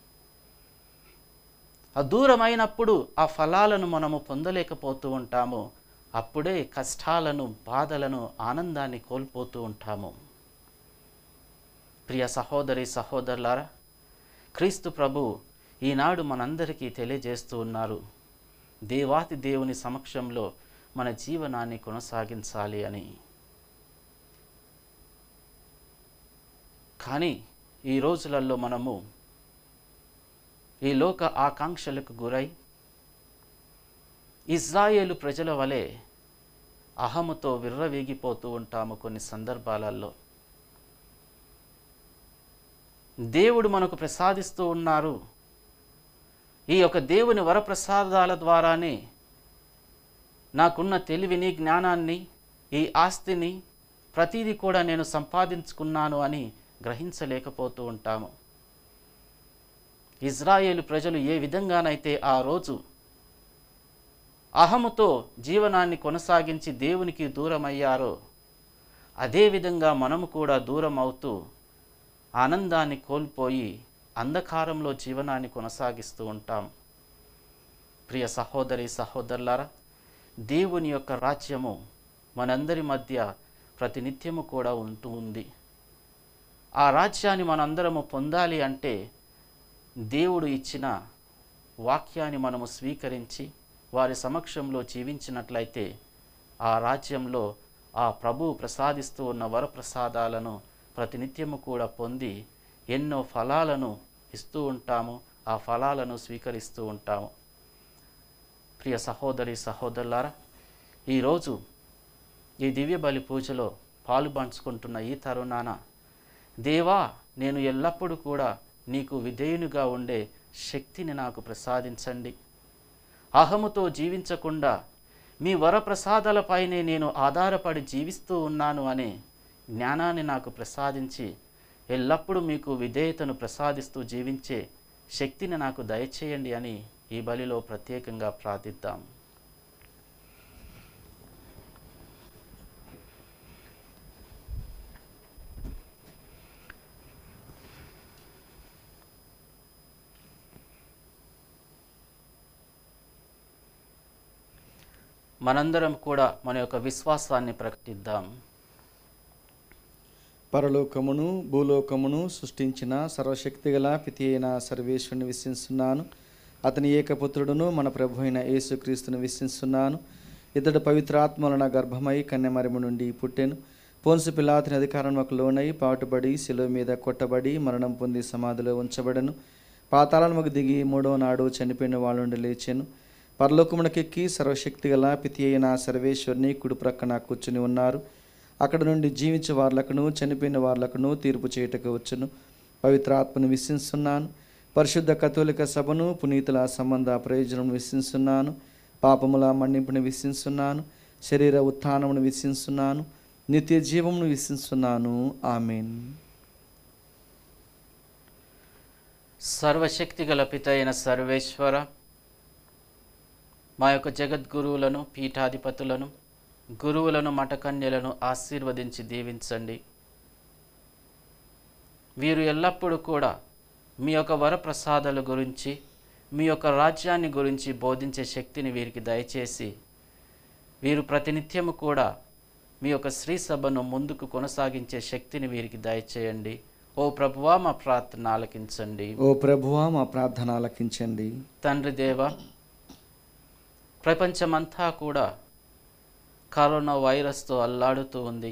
ఆ దూరమైనప్పుడు ఆ ఫలాలను మనము పొందలేకపోతూ ఉంటాము అప్పుడే కష్టాలను బాధలను ఆనందాన్ని కోల్పోతూ ఉంటాము ప్రియ సహోదరి సహోదరులారా క్రీస్తు ప్రభు ఈనాడు మనందరికీ తెలియజేస్తూ ఉన్నారు దేవాతి దేవుని సమక్షంలో మన జీవనాన్ని కొనసాగించాలి అని కానీ ఈ రోజులలో మనము ఈ లోక ఆకాంక్షలకు గురై ఇజ్రాయేలు ప్రజల వలె అహముతో విర్రవీగిపోతూ ఉంటాము కొన్ని సందర్భాలలో దేవుడు మనకు ప్రసాదిస్తూ ఉన్నారు ఈ యొక్క దేవుని వరప్రసాదాల ద్వారానే నాకున్న తెలివిని జ్ఞానాన్ని ఈ ఆస్తిని ప్రతిదీ కూడా నేను సంపాదించుకున్నాను అని గ్రహించలేకపోతూ ఉంటాము ఇజ్రాయేలు ప్రజలు ఏ విధంగానైతే ఆ రోజు అహముతో జీవనాన్ని కొనసాగించి దేవునికి దూరమయ్యారో అదేవిధంగా మనము కూడా దూరం అవుతూ ఆనందాన్ని కోల్పోయి అంధకారంలో జీవనాన్ని కొనసాగిస్తూ ఉంటాం ప్రియ సహోదరి సహోదరులారా దేవుని యొక్క రాజ్యము మనందరి మధ్య ప్రతినిత్యము కూడా ఉంటూ ఉంది ఆ రాజ్యాన్ని మనందరము పొందాలి అంటే దేవుడు ఇచ్చిన వాక్యాన్ని మనము స్వీకరించి వారి సమక్షంలో జీవించినట్లయితే ఆ రాజ్యంలో ఆ ప్రభువు ప్రసాదిస్తూ ఉన్న వరప్రసాదాలను ప్రతినిత్యము కూడా పొంది ఎన్నో ఫలాలను ఇస్తూ ఉంటాము ఆ ఫలాలను స్వీకరిస్తూ ఉంటాము ప్రియ సహోదరి సహోదరులారా ఈరోజు ఈ దివ్య బలి పూజలో పాలు పంచుకుంటున్న ఈ తరుణాన దేవా నేను ఎల్లప్పుడూ కూడా నీకు విధేయునిగా ఉండే శక్తిని నాకు ప్రసాదించండి అహముతో జీవించకుండా మీ వరప్రసాదాలపైనే నేను ఆధారపడి జీవిస్తూ ఉన్నాను అనే జ్ఞానాన్ని నాకు ప్రసాదించి ఎల్లప్పుడూ మీకు విధేయతను ప్రసాదిస్తూ జీవించే శక్తిని నాకు దయచేయండి అని ఈ బలిలో ప్రత్యేకంగా ప్రార్థిద్దాం మనందరం కూడా మన యొక్క విశ్వాసాన్ని ప్రకటిద్దాం పరలోకమును భూలోకమును సృష్టించిన సర్వశక్తిగల పితి అయిన సర్వేశ్వరుని విశ్వసిస్తున్నాను అతని ఏకపుత్రుడును మన ప్రభు అయిన యేసుక్రీస్తుని విశ్వసిస్తున్నాను ఇతడు పవిత్రాత్మలన గర్భమై కన్యమరిము నుండి పుట్టెను పోన్సు పిలాతిని అధికారంలోకి లోనై పాటుబడి శిలువ మీద కొట్టబడి మరణం పొంది సమాధిలో ఉంచబడను పాతాళముకు దిగి మూడో నాడు చనిపోయిన వాళ్ళ నుండి లేచెను పరలోకమునకెక్కి సర్వశక్తిగల పితి అయిన సర్వేశ్వరుని కుడి ప్రక్కన కూర్చుని ఉన్నారు అక్కడ నుండి జీవించే వార్లకును చనిపోయిన వార్లకును తీర్పు చేయుటకు వచ్చును పవిత్రాత్మను విశ్వసిస్తున్నాను పరిశుద్ధ కథోలిక సభను పునీతుల సంబంధ ప్రయోజనం విశ్వసిస్తున్నాను పాపముల మన్నింపుని విశ్వసిస్తున్నాను శరీర ఉత్థానమును విశ్వసిస్తున్నాను నిత్య జీవమును విశ్వసిస్తున్నాను ఆమెన్ సర్వశక్తి గల పిత అయిన సర్వేశ్వర మా యొక్క జగద్గురువులను పీఠాధిపతులను గురువులను మఠకన్యలను ఆశీర్వదించి దీవించండి వీరు ఎల్లప్పుడూ కూడా మీ యొక్క వరప్రసాదాల గురించి మీ యొక్క రాజ్యాన్ని గురించి బోధించే శక్తిని వీరికి దయచేసి వీరు ప్రతినిత్యము కూడా మీ యొక్క శ్రీ సభను ముందుకు కొనసాగించే శక్తిని వీరికి దయచేయండి ఓ ప్రభువా మా ప్రార్థన ఆలకించండి ఓ ప్రభువా మా ప్రార్థన ఆలకించండి తండ్రి దేవ ప్రపంచమంతా కూడా కరోనా వైరస్తో అల్లాడుతూ ఉంది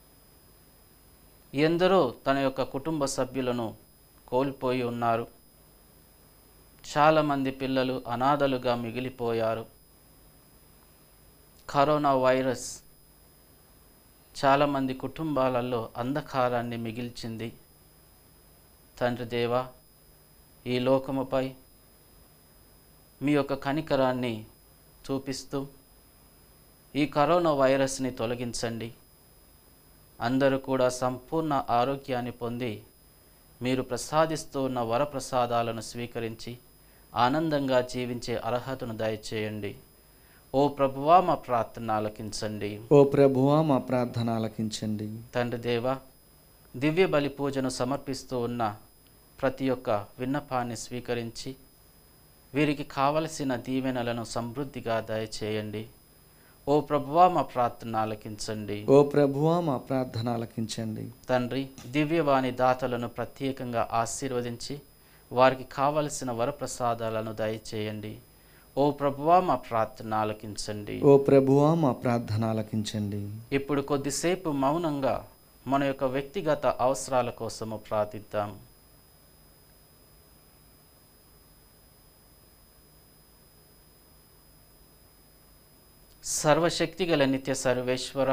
ఎందరో తన యొక్క కుటుంబ సభ్యులను కోల్పోయి ఉన్నారు చాలామంది పిల్లలు అనాథలుగా మిగిలిపోయారు కరోనా వైరస్ చాలామంది కుటుంబాలలో అంధకారాన్ని మిగిల్చింది తండ్రి దేవా ఈ లోకముపై మీ యొక్క కనికరాన్ని చూపిస్తూ ఈ కరోనా వైరస్ని తొలగించండి అందరూ కూడా సంపూర్ణ ఆరోగ్యాన్ని పొంది మీరు ప్రసాదిస్తూ ఉన్న వరప్రసాదాలను స్వీకరించి ఆనందంగా జీవించే అర్హతను దయచేయండి ఓ ప్రభువా మా ప్రార్థన ఆలకించండి ఓ ప్రభువా మా ప్రార్థన ఆలకించండి తండ్రి దేవ దివ్య బలి పూజను సమర్పిస్తూ ఉన్న ప్రతి ఒక్క విన్నపాన్ని స్వీకరించి వీరికి కావలసిన దీవెనలను సమృద్ధిగా దయచేయండి ఓ ప్రభువా మా ప్రార్థన ఆలకించండి ఓ ప్రభువా మా ప్రార్థన ఆలకించండి తండ్రి దివ్యవాణి దాతలను ప్రత్యేకంగా ఆశీర్వదించి వారికి కావలసిన వరప్రసాదాలను దయచేయండి ఓ ప్రభువా మా ప్రార్థన ఆలకించండి ఓ ప్రభువా మా ప్రార్థన ఆలకించండి ఇప్పుడు కొద్దిసేపు మౌనంగా మన యొక్క వ్యక్తిగత అవసరాల కోసము ప్రార్థిద్దాం సర్వశక్తిగల నిత్య సర్వేశ్వర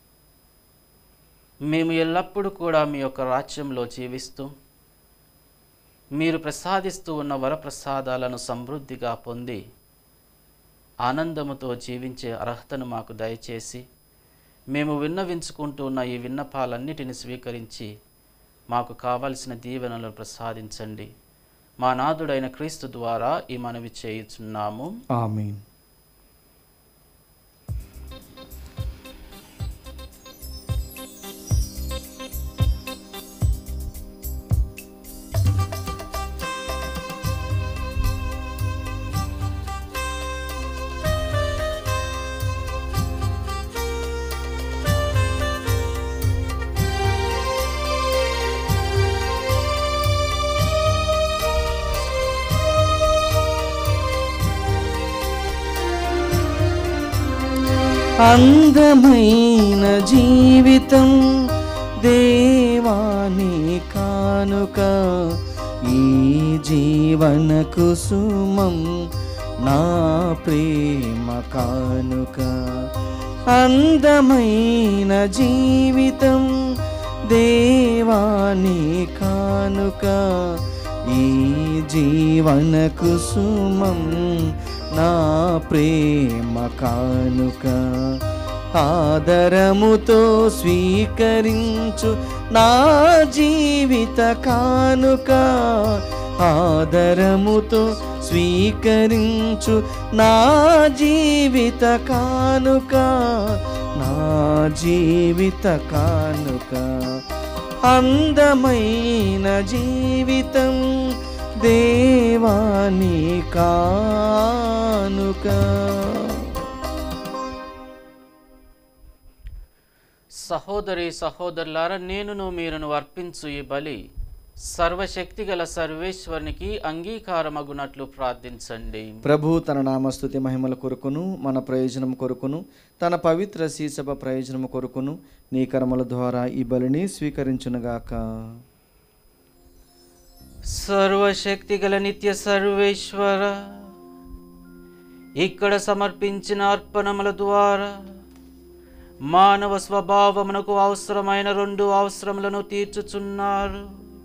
మేము ఎల్లప్పుడూ కూడా మీ యొక్క రాజ్యంలో జీవిస్తూ మీరు ప్రసాదిస్తూ ఉన్న వరప్రసాదాలను సమృద్ధిగా పొంది ఆనందముతో జీవించే అర్హతను మాకు దయచేసి మేము విన్నవించుకుంటున్న ఈ విన్నపాలన్నిటిని స్వీకరించి మాకు కావలసిన దీవెనలను ప్రసాదించండి మా నాథుడైన క్రీస్తు ద్వారా ఈ మనవి చేయుచున్నాము ఆమీన్ అందమైన జీవితం దేవాని కానుక ఈ జీవన కుసుమం నా ప్రేమ కానుక అందమైన జీవితం దేవాని కానుక ఈ జీవన కుసుమం నా ప్రేమ కానుక ఆదరముతో స్వీకరించు నా జీవిత కానుక ఆదరముతో స్వీకరించు నా జీవిత కానుక నా జీవిత కానుక అందమైన జీవితం దేవాని కానుక సహోదరి సహోదరులారా నేనును మీరును అర్పించు ఈ బలి సర్వశక్తిగల సర్వేశ్వరునికి అంగీకారమగునట్లు ప్రార్థించండి ప్రభు తన నామస్తుతి మహిమల కొరకును మన ప్రయోజనం కొరకును తన పవిత్ర శీసభ ప్రయోజనం కొరకును నీ కర్మల ద్వారా ఈ బలిని స్వీకరించునుగాక సర్వశక్తిగల నిత్య సర్వేశ్వర ఇక్కడ సమర్పించిన అర్పణముల ద్వారా మానవ స్వభావమునకు అవసరమైన రెండు అవసరములను తీర్చుచున్నారు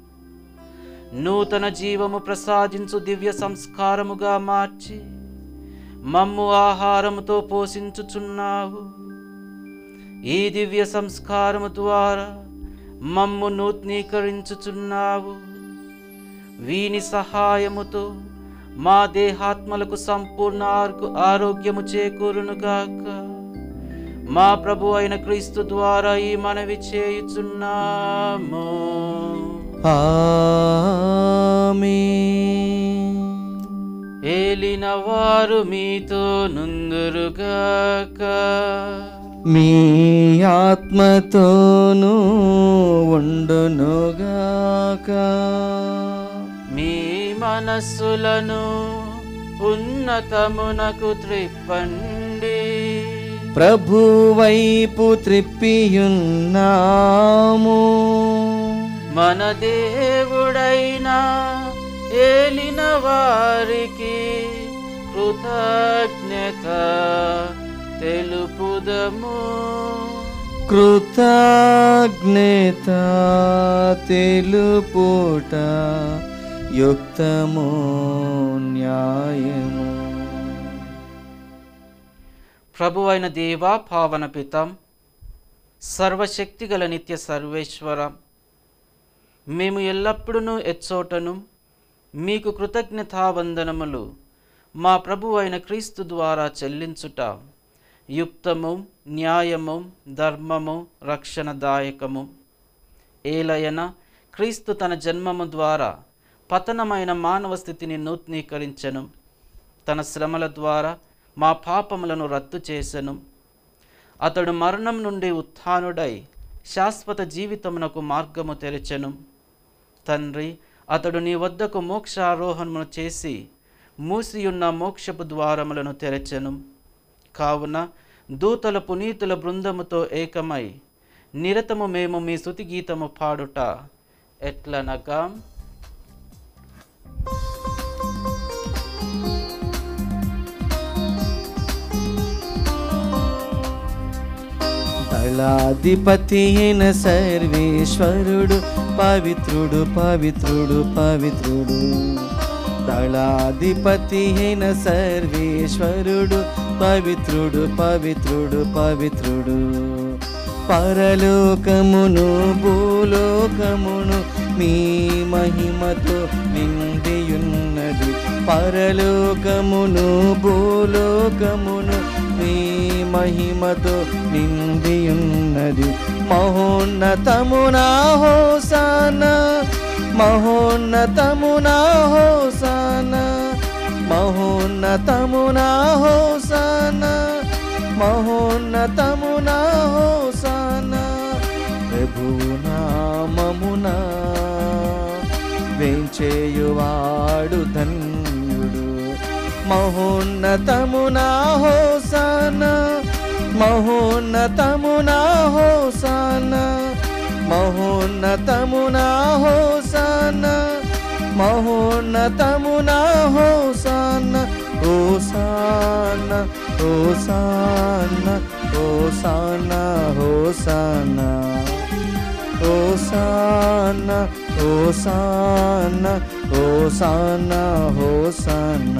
నూతన జీవము ప్రసాదించు దివ్య సంస్కారముగా మార్చి మమ్ము ఆహారముతో పోషించుచున్నావు ఈ దివ్య సంస్కారము ద్వారా మమ్ము నూతనీకరించుచున్నావు వీని సహాయముతో మా దేహాత్మలకు సంపూర్ణ ఆర్గు- ఆరోగ్యము చేకూరునుగాక మా ప్రభు అయిన క్రీస్తు ద్వారా ఈ మనవి చేయుచున్నాము ఆమేన్ ఏలిన వారు మీతో నుందురుగాక మీ ఆత్మతోనూ ఉండునుగాక మీ మనస్సులను ఉన్నతమునకు త్రిప్పండి ప్రభు వైపు త్రిప్పియున్నాము మన దేవుడైన ఏలిన వారికి కృతజ్ఞత తెలుపుదము కృతజ్ఞత తెలుపుట యుక్తము న్యాయము ప్రభు అయిన దేవా పావన పితం సర్వశక్తిగల నిత్య సర్వేశ్వర మేము ఎల్లప్పుడూ ఎచ్చోటను మీకు కృతజ్ఞతావందనములు మా ప్రభు అయిన క్రీస్తు ద్వారా చెల్లించుట యుక్తము న్యాయము ధర్మము రక్షణదాయకము ఏలయన క్రీస్తు తన జన్మము ద్వారా పతనమైన మానవ స్థితిని నూతనీకరించను తన శ్రమల ద్వారా మా పాపములను రద్దు చేసెను అతడు మరణం నుండి ఉత్థానుడై శాశ్వత జీవితమునకు మార్గము తెరచెను తండ్రి అతడు నీ వద్దకు మోక్షారోహణమును చేసి మూసియున్న మోక్షపు ద్వారములను తెరచెను కావున దూతల పునీతుల బృందముతో ఏకమై నిరతము మేము మీ స్తుతి గీతము పాడుట ఎట్లనగా దళాధిపతి అయిన సర్వేశ్వరుడు పవిత్రుడు పవిత్రుడు పవిత్రుడు దళాధిపతి అయిన సర్వేశ్వరుడు పవిత్రుడు పవిత్రుడు పవిత్రుడు పరలోకమును భూలోకమును మీ మహిమతో నిండియున్నది పరలోకమును భూలోకమును మీ మహిమతో నిండియున్నది మహోన్నతమునా హోసాన మహోన్నతమునా హోసాన మహోన్నతమునా హోసాన మహోన్నతమునా హోసాన ప్రభువు నామమున వేంచేయువాడు ధన్యుడు మహోన్నతమునా హోసాన మహోన్నతమునా హోసాన మహోన్నతమునా హోసాన మహోన్నతమునా హోసాన హోసాన హోసాన హోసాన హోసాన హోసాన హోసాన హోసాన హోసాన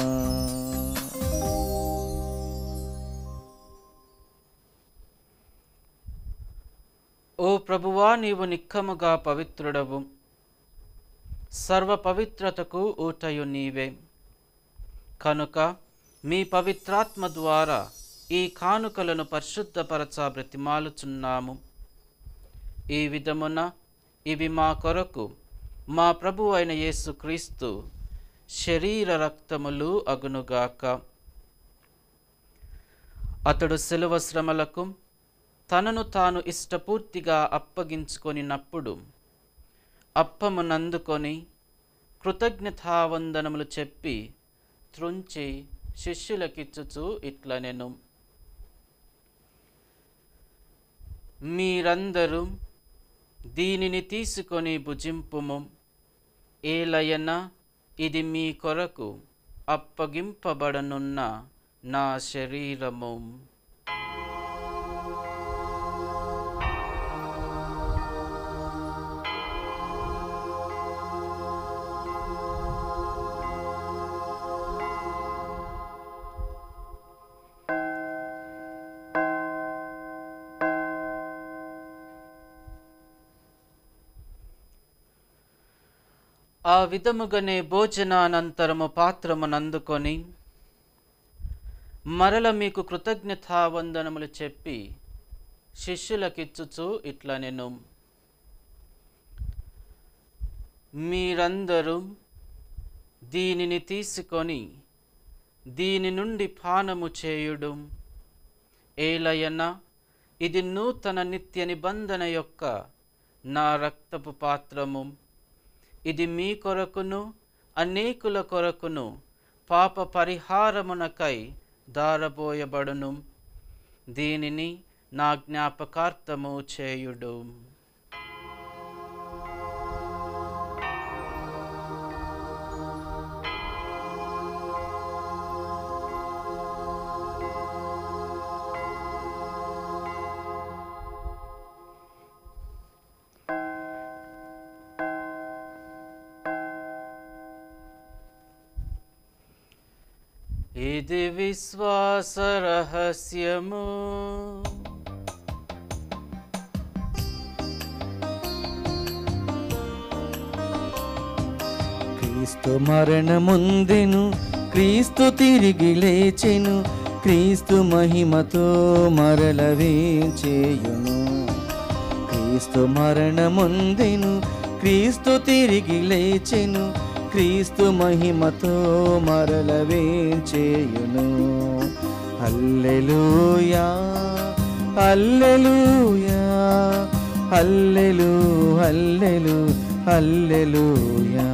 ఓ ప్రభువా నీవు నిక్కముగా పవిత్రుడవు సర్వ పవిత్రతకు ఊటయు నీవే కనుక మీ పవిత్రాత్మ ద్వారా ఈ కానుకలను పరిశుద్ధపరచ బ్రతిమాలుచున్నాము ఈ విధమున ఇవి మా కొరకు మా ప్రభు అయిన యేసుక్రీస్తు శరీర రక్తములు అగునుగాక అతడు శిలువ శ్రమలకు తనను తాను ఇష్టపూర్తిగా అప్పగించుకొనినప్పుడు అప్పమునందుకొని కృతజ్ఞతావందనములు చెప్పి త్రుంచి శిష్యులకిచ్చుచు ఇట్లనెను మీరందరూ దీనిని తీసుకొని భుజింపుము ఏలయన ఇది మీ కొరకు అప్పగింపబడనున్న నా శరీరము ఆ విధముగానే భోజనానంతరము పాత్రమునందుకొని మరల మీకు కృతజ్ఞతావందనములు చెప్పి శిష్యులకిచ్చుచు ఇట్లా నేను మీరందరూ దీనిని తీసుకొని దీని నుండి పానము చేయుడు ఏలయన ఇది నూతన నిత్య నిబంధన యొక్క నా రక్తపు పాత్రము ఇది మీ కొరకును అనేకుల కొరకును పాప పరిహారమునకై దారబోయబడును దీనిని నా జ్ఞాపకార్థము చేయుడు ఇది విశ్వాస రహస్యము క్రీస్తు మరణముందెను క్రీస్తు తిరిగి లేచెను క్రీస్తు మహిమతో మరల వేంచేయును క్రీస్తు మరణముందెను క్రీస్తు తిరిగి లేచెను క్రీస్తు మహిమతో మరల వేంచేయును హల్లెలూయా హల్లెలూయా హల్లెలూ హల్లెలూ హల్లెలూయా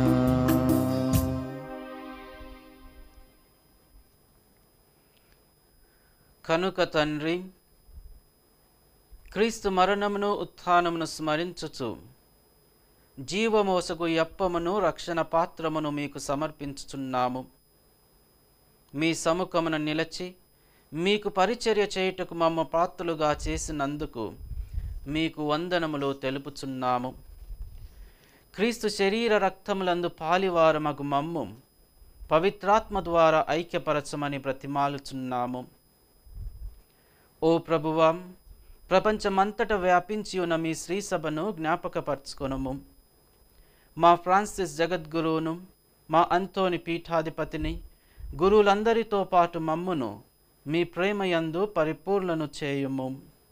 కనుక తండ్రి క్రీస్తు మరణమును ఉత్థానమును స్మరించుచు జీవమోసగు యప్పమును రక్షణ పాత్రమును మీకు సమర్పించుచున్నాము మీ సముఖమున నిలచి మీకు పరిచర్య చేయుటకు మమ్మ పాత్రలుగా చేసినందుకు మీకు వందనములు తెలుపుచున్నాము క్రీస్తు శరీర రక్తములందు పాలివారమగు మమ్ము పవిత్రాత్మ ద్వారా ఐక్యపరచమని ప్రతిమాలుచున్నాము ఓ ప్రభువాం ప్రపంచమంతట వ్యాపించి ఉన్న మీ శ్రీ సభను జ్ఞాపకపరచుకొనుము మా ఫ్రాన్సిస్ జగద్గురువును మా అంతోని పీఠాధిపతిని గురువులందరితో పాటు మమ్మును మీ ప్రేమయందు పరిపూర్ణను చేయుము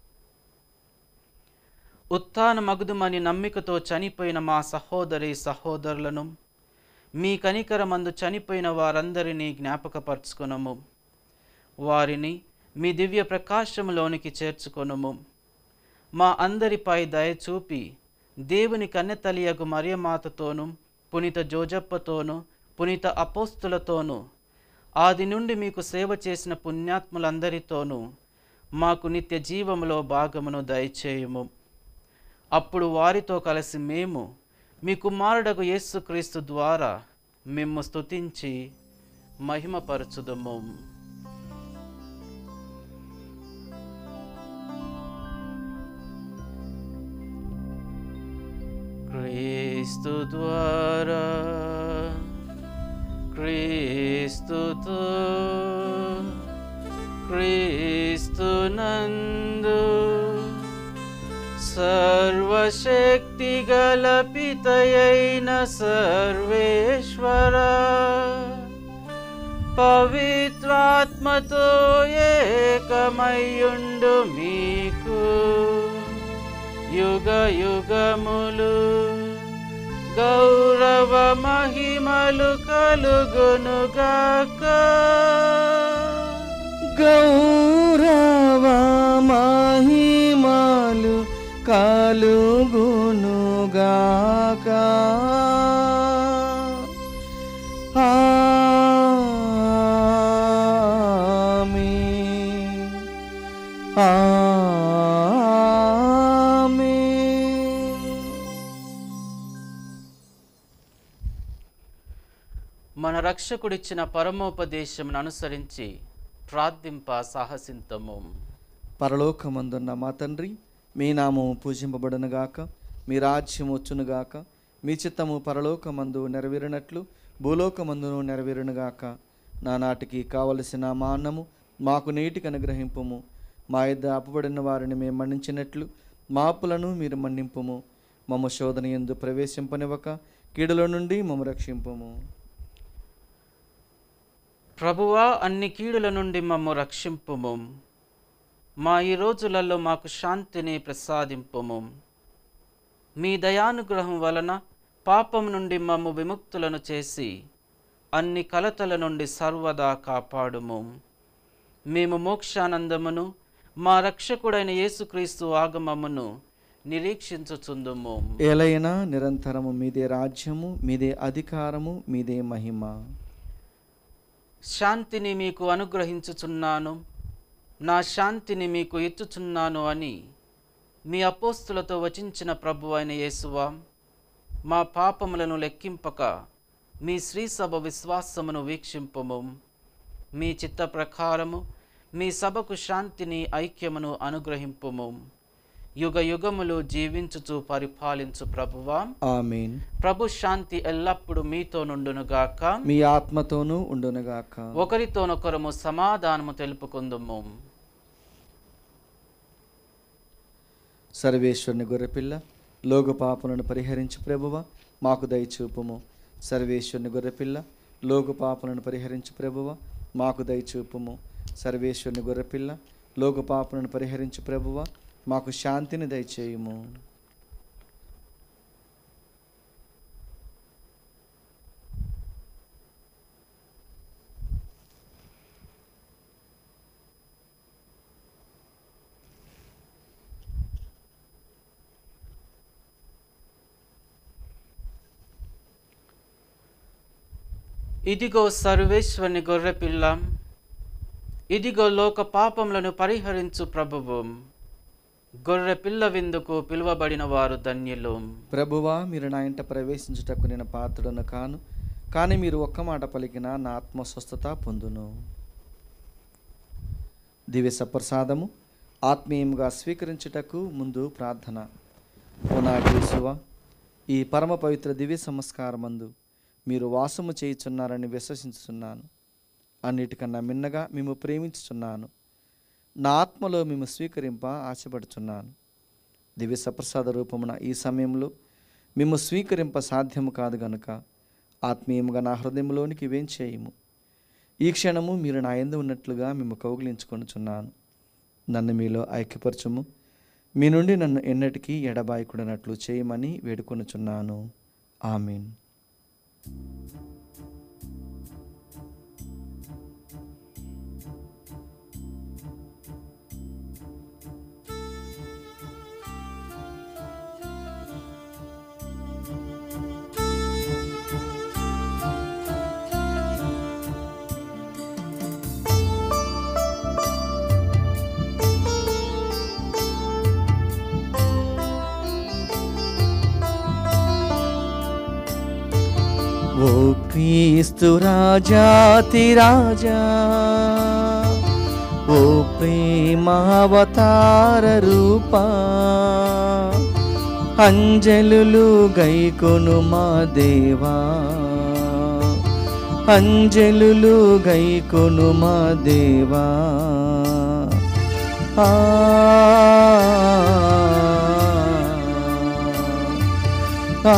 ఉత్థాన మగుదుమని నమ్మికతో చనిపోయిన మా సహోదరి సహోదరులను మీ కనికరమందు చనిపోయిన వారందరినీ జ్ఞాపకపరచుకొనము వారిని మీ దివ్య ప్రకాశములోనికి చేర్చుకొనుము మా అందరిపై దయ చూపి దేవుని కన్నెతలియగు మరియమాతతోనూ పునీత జోజప్పతోనూ పునీత అపోస్తులతోనూ ఆది నుండి మీకు సేవ చేసిన పుణ్యాత్ములందరితోనూ మాకు నిత్య జీవములో భాగమును దయచేయుము అప్పుడు వారితో కలిసి మేము మీ కుమారుడగు యేసుక్రీస్తు ద్వారా మిమ్ము స్తుతించి మహిమపరచుదము క్రీస్తు ద్వారా క్రీస్తుతో క్రీస్తునందు సర్వశక్తి గల పితయైన సర్వేశ్వర పవిత్రాత్మతో ఏకమయ్యుండు మీకు యుగ యుగములు గౌరవ మహిమలు కలుగునుగాక గౌరవ మహిమాలు కలుగునుగాక ఆమేన్. ఆమేన్. మన రక్షకుడిచ్చిన పరమోపదేశమును అనుసరించి ప్రార్థింప సాహసింతము పరలోకమందున్న మా తండ్రి మీ నామము పూజింపబడునుగాక మీ రాజ్యం వచ్చునుగాక మీ చిత్తము పరలోకమందు నెరవేరినట్లు భూలోకమందును నెరవేరునుగాక నానాటికి కావలసిన మా అన్నము మాకు నేటికి అనుగ్రహింపుము మా యొద్ద అప్పబడిన వారిని మేము మన్నించినట్లు మా అప్పులను మీరు మన్నింపుము మమ్మ శోధన ఎందు ప్రవేశింపనివ్వక కీడులో నుండి మమ్మ రక్షింపుము ప్రభువా అన్ని కీడుల నుండి మమ్ము రక్షింపుము మా ఈ రోజులలో మాకు శాంతిని ప్రసాదింపుము మీ దయానుగ్రహం వలన పాపం నుండి మమ్ము విముక్తులను చేసి అన్ని కలతల నుండి సర్వదా కాపాడుము మేము మోక్షానందమును మా రక్షకుడైన యేసుక్రీస్తు ఆగమమును నిరీక్షించుచుందుము ఏలైనా నిరంతరము మీదే రాజ్యము మీదే అధికారము మీదే మహిమ శాంతిని మీకు అనుగ్రహించుచున్నాను నా శాంతిని మీకు ఇచ్చుచున్నాను అని మీ అపోస్తులతో వచించిన ప్రభు అయిన యేసువా మా పాపములను లెక్కింపక మీ శ్రీసభ విశ్వాసమును వీక్షింపము మీ చిత్త ప్రకారము మీ సభకు శాంతిని ఐక్యమును అనుగ్రహింపుము యుగ యుగములు జీవించుచు పరిపాలించు ప్రభువా ఆమెన్ ప్రభు శాంతి ఎల్లప్పుడూ మీతో నుండునుగాక మీ ఆత్మతోనూ ఉండునుగాక ఒకరితోనొకరము సమాధానము తెలుపుకుందుము సర్వేశ్వరుని గొర్రెపిల్ల లోక పాపలను పరిహరించి ప్రభువ మాకు దయచూపుము సర్వేశ్వరుని గొర్రెపిల్ల లోక పాపలను పరిహరించి ప్రభువ మాకు దయచూపుము సర్వేశ్వరుని గొర్రెపిల్ల లోక పాపలను పరిహరించి ప్రభువ మాకు శాంతిని దయచేయుము ఇదిగో సర్వేశ్వరుని గొర్రెపిల్ల ఇదిగో లోక పాపములను పరిహరించు ప్రభువు గొర్రె పిల్ల విందుకు పిలువబడిన వారు ధన్యులు ప్రభువా మీరు నా ఇంట ప్రవేశించుటకు నేను పాత్రుడను కాను కానీ మీరు ఒక్క మాట పలికిన నా ఆత్మ స్వస్థత పొందును దివ్య సప్రసాదము ఆత్మీయంగా స్వీకరించుటకు ముందు ప్రార్థన ఓ నా యేసువ ఈ పరమ పవిత్ర దివ్య సంస్కారమందు మీరు వాసము చేయుచున్నారని విశ్వసించుచున్నాను అన్నిటికన్నా మిన్నగా మేము ప్రేమించుచున్నాను నా ఆత్మలో మేము స్వీకరింప ఆశపడుచున్నాను దివ్య సప్రసాద రూపమున ఈ సమయంలో మేము స్వీకరింప సాధ్యము కాదు గనుక ఆత్మీయముగా నా హృదయంలోనికి వేంచేయము ఈ క్షణము మీరు నా ఎందు ఉన్నట్లుగా మేము కౌగిలించుకొనుచున్నాను నన్ను మీలో ఐక్యపరచుము మీ నుండి నన్ను ఎన్నటికీ ఎడబాయకుడనట్లు చేయమని వేడుకొనుచున్నాను ఆమీన్ ఓ క్రీస్తు రాజాతి రాజా ఓ ప్రేమావతార రూపా అంజలులు గైకొను మా దేవా అంజలులు గైకొను మా దేవా ఆ ఆ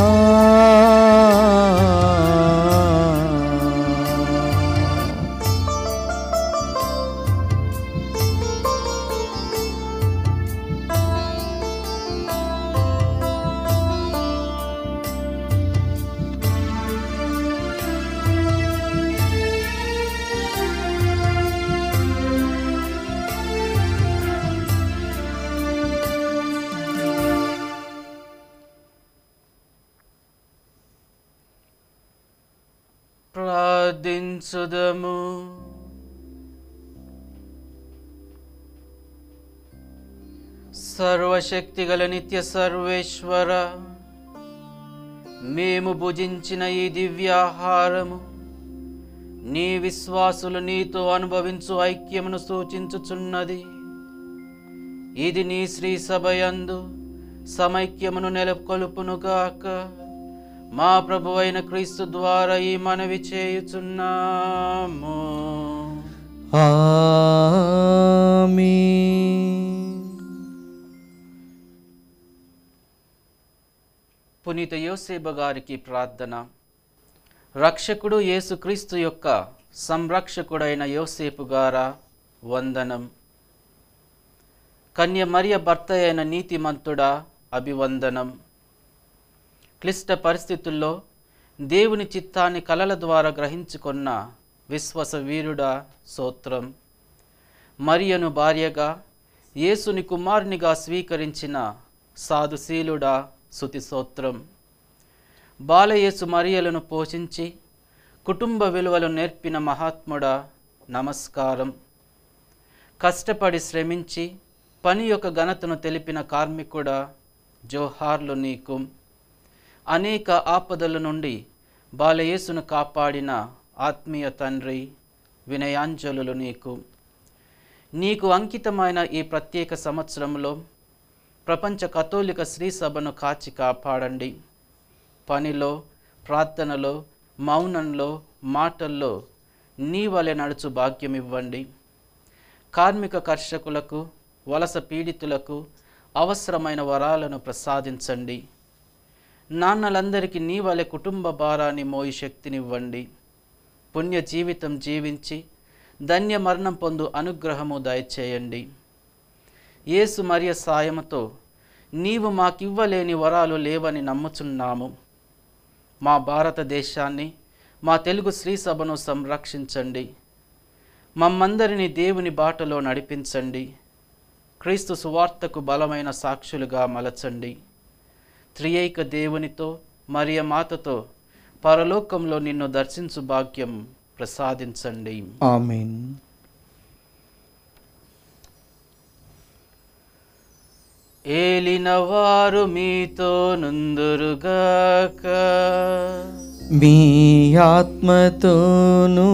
ప్రార్థించుదము సర్వశక్తిగల నిత్య సర్వేశ్వర మేము భుజించిన ఈ దివ్యాహారము నీ విశ్వాసులు నీతో అనుభవించు ఐక్యమును సూచించుచున్నది ఇది నీ శ్రీ సభయందు సమైక్యమును నెలకొల్పునుగాక మా ప్రభు అయిన క్రీస్తు ద్వారా ఈ మనవి చేయుచున్నాము ఆమీన్ పునీత యోసేబ గారికి ప్రార్థన రక్షకుడు యేసుక్రీస్తు యొక్క సంరక్షకుడైన యోసేపు గారా వందనం కన్య మరియ భర్త అయిన నీతిమంతుడా అభివందనం క్లిష్ట పరిస్థితుల్లో దేవుని చిత్తాన్ని కలల ద్వారా గ్రహించుకున్న విశ్వస వీరుడా సోత్రం మరియను భార్యగా యేసుని కుమారునిగా స్వీకరించిన సాధుశీలుడా శుతి సోత్రం బాలయేసు మరియలను పోషించి కుటుంబ విలువలు నేర్పిన మహాత్ముడా నమస్కారం కష్టపడి శ్రమించి పని యొక్క ఘనతను తెలిపిన కార్మికుడా జోహార్లు నీకు అనేక ఆపదల నుండి బాలయేసును కాపాడిన ఆత్మీయ తండ్రి వినయాంజలులు నీకు నీకు అంకితమైన ఈ ప్రత్యేక సంవత్సరంలో ప్రపంచ కథోలిక శ్రీ సభను కాచి కాపాడండి పనిలో ప్రార్థనలో మౌనంలో మాటల్లో నీ వలె నడుచు భాగ్యం ఇవ్వండి కార్మిక కర్షకులకు వలస పీడితులకు అవసరమైన వరాలను ప్రసాదించండి నాన్నలందరికీ నీ వలె కుటుంబ భారాన్ని మోయి శక్తినివ్వండి పుణ్య జీవితం జీవించి ధన్య మరణం పొందు అనుగ్రహము దయచేయండి యేసు మరియ సాయముతో నీవు మాకివ్వలేని వరాలు లేవని నమ్ముచున్నాము మా భారతదేశాన్ని మా తెలుగు శ్రీ సభను సంరక్షించండి మమ్మందరినీ దేవుని బాటలో నడిపించండి క్రీస్తు సువార్తకు బలమైన సాక్షులుగా మలచండి త్రియేక దేవునితో మరియ మాతతో పరలోకంలో నిన్ను దర్శించు భాగ్యం ప్రసాదించండి ఆమెన్ ఏలిన వారు మీతో నుందురుగాక మీ ఆత్మతోనూ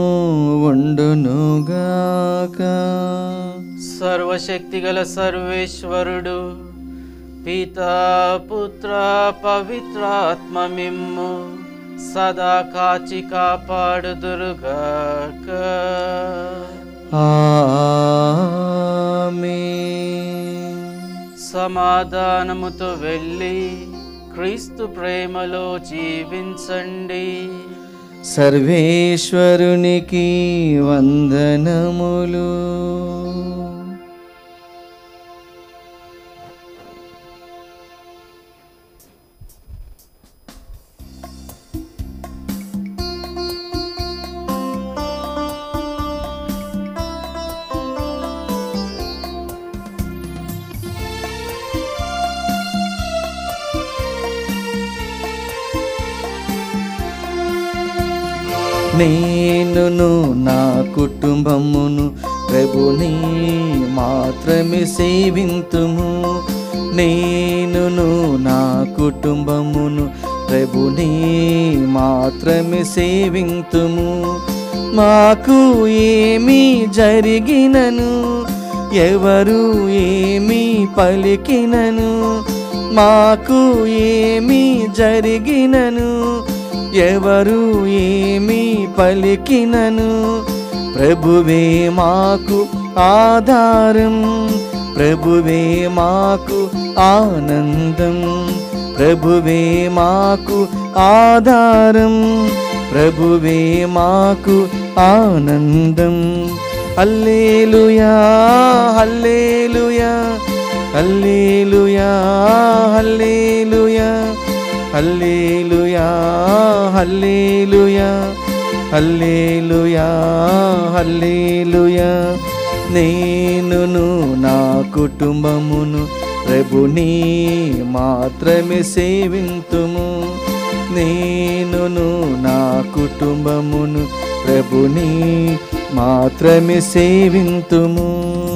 ఉండునుగాక సర్వశక్తిగల సర్వేశ్వరుడు పితా పుత్ర పవిత్రాత్మ మిమ్ము సదా కాచి కాపాడుదురుగాక ఆమేన్ సమాధానముతో వెళ్ళి క్రీస్తు ప్రేమలో జీవించండి సర్వేశ్వరునికి వందనములు నేనును నా కుటుంబమును ప్రభుని మాత్రమే సేవింతుము నేనును నా కుటుంబమును ప్రభుని మాత్రమే సేవింతుము మాకు ఏమి జరిగినను ఎవరు ఏమి పలికినను మాకు ఏమి జరిగినను ఎవరు ఏమి పలికినను ప్రభువే మాకు ఆధారం ప్రభువే మాకు ఆనందం ప్రభువే మాకు ఆధారం ప్రభువే మాకు ఆనందం హల్లేలుయా హల్లేలుయా హల్లేలుయా హల్లేలుయా హల్లేలుయా హల్లేలుయా హల్లేలుయా హల్లేలుయా నేనును నా కుటుంబమును ప్రభుని మాత్రమే సేవింతుము నేనును నా కుటుంబమును ప్రభుని మాత్రమే సేవింతుము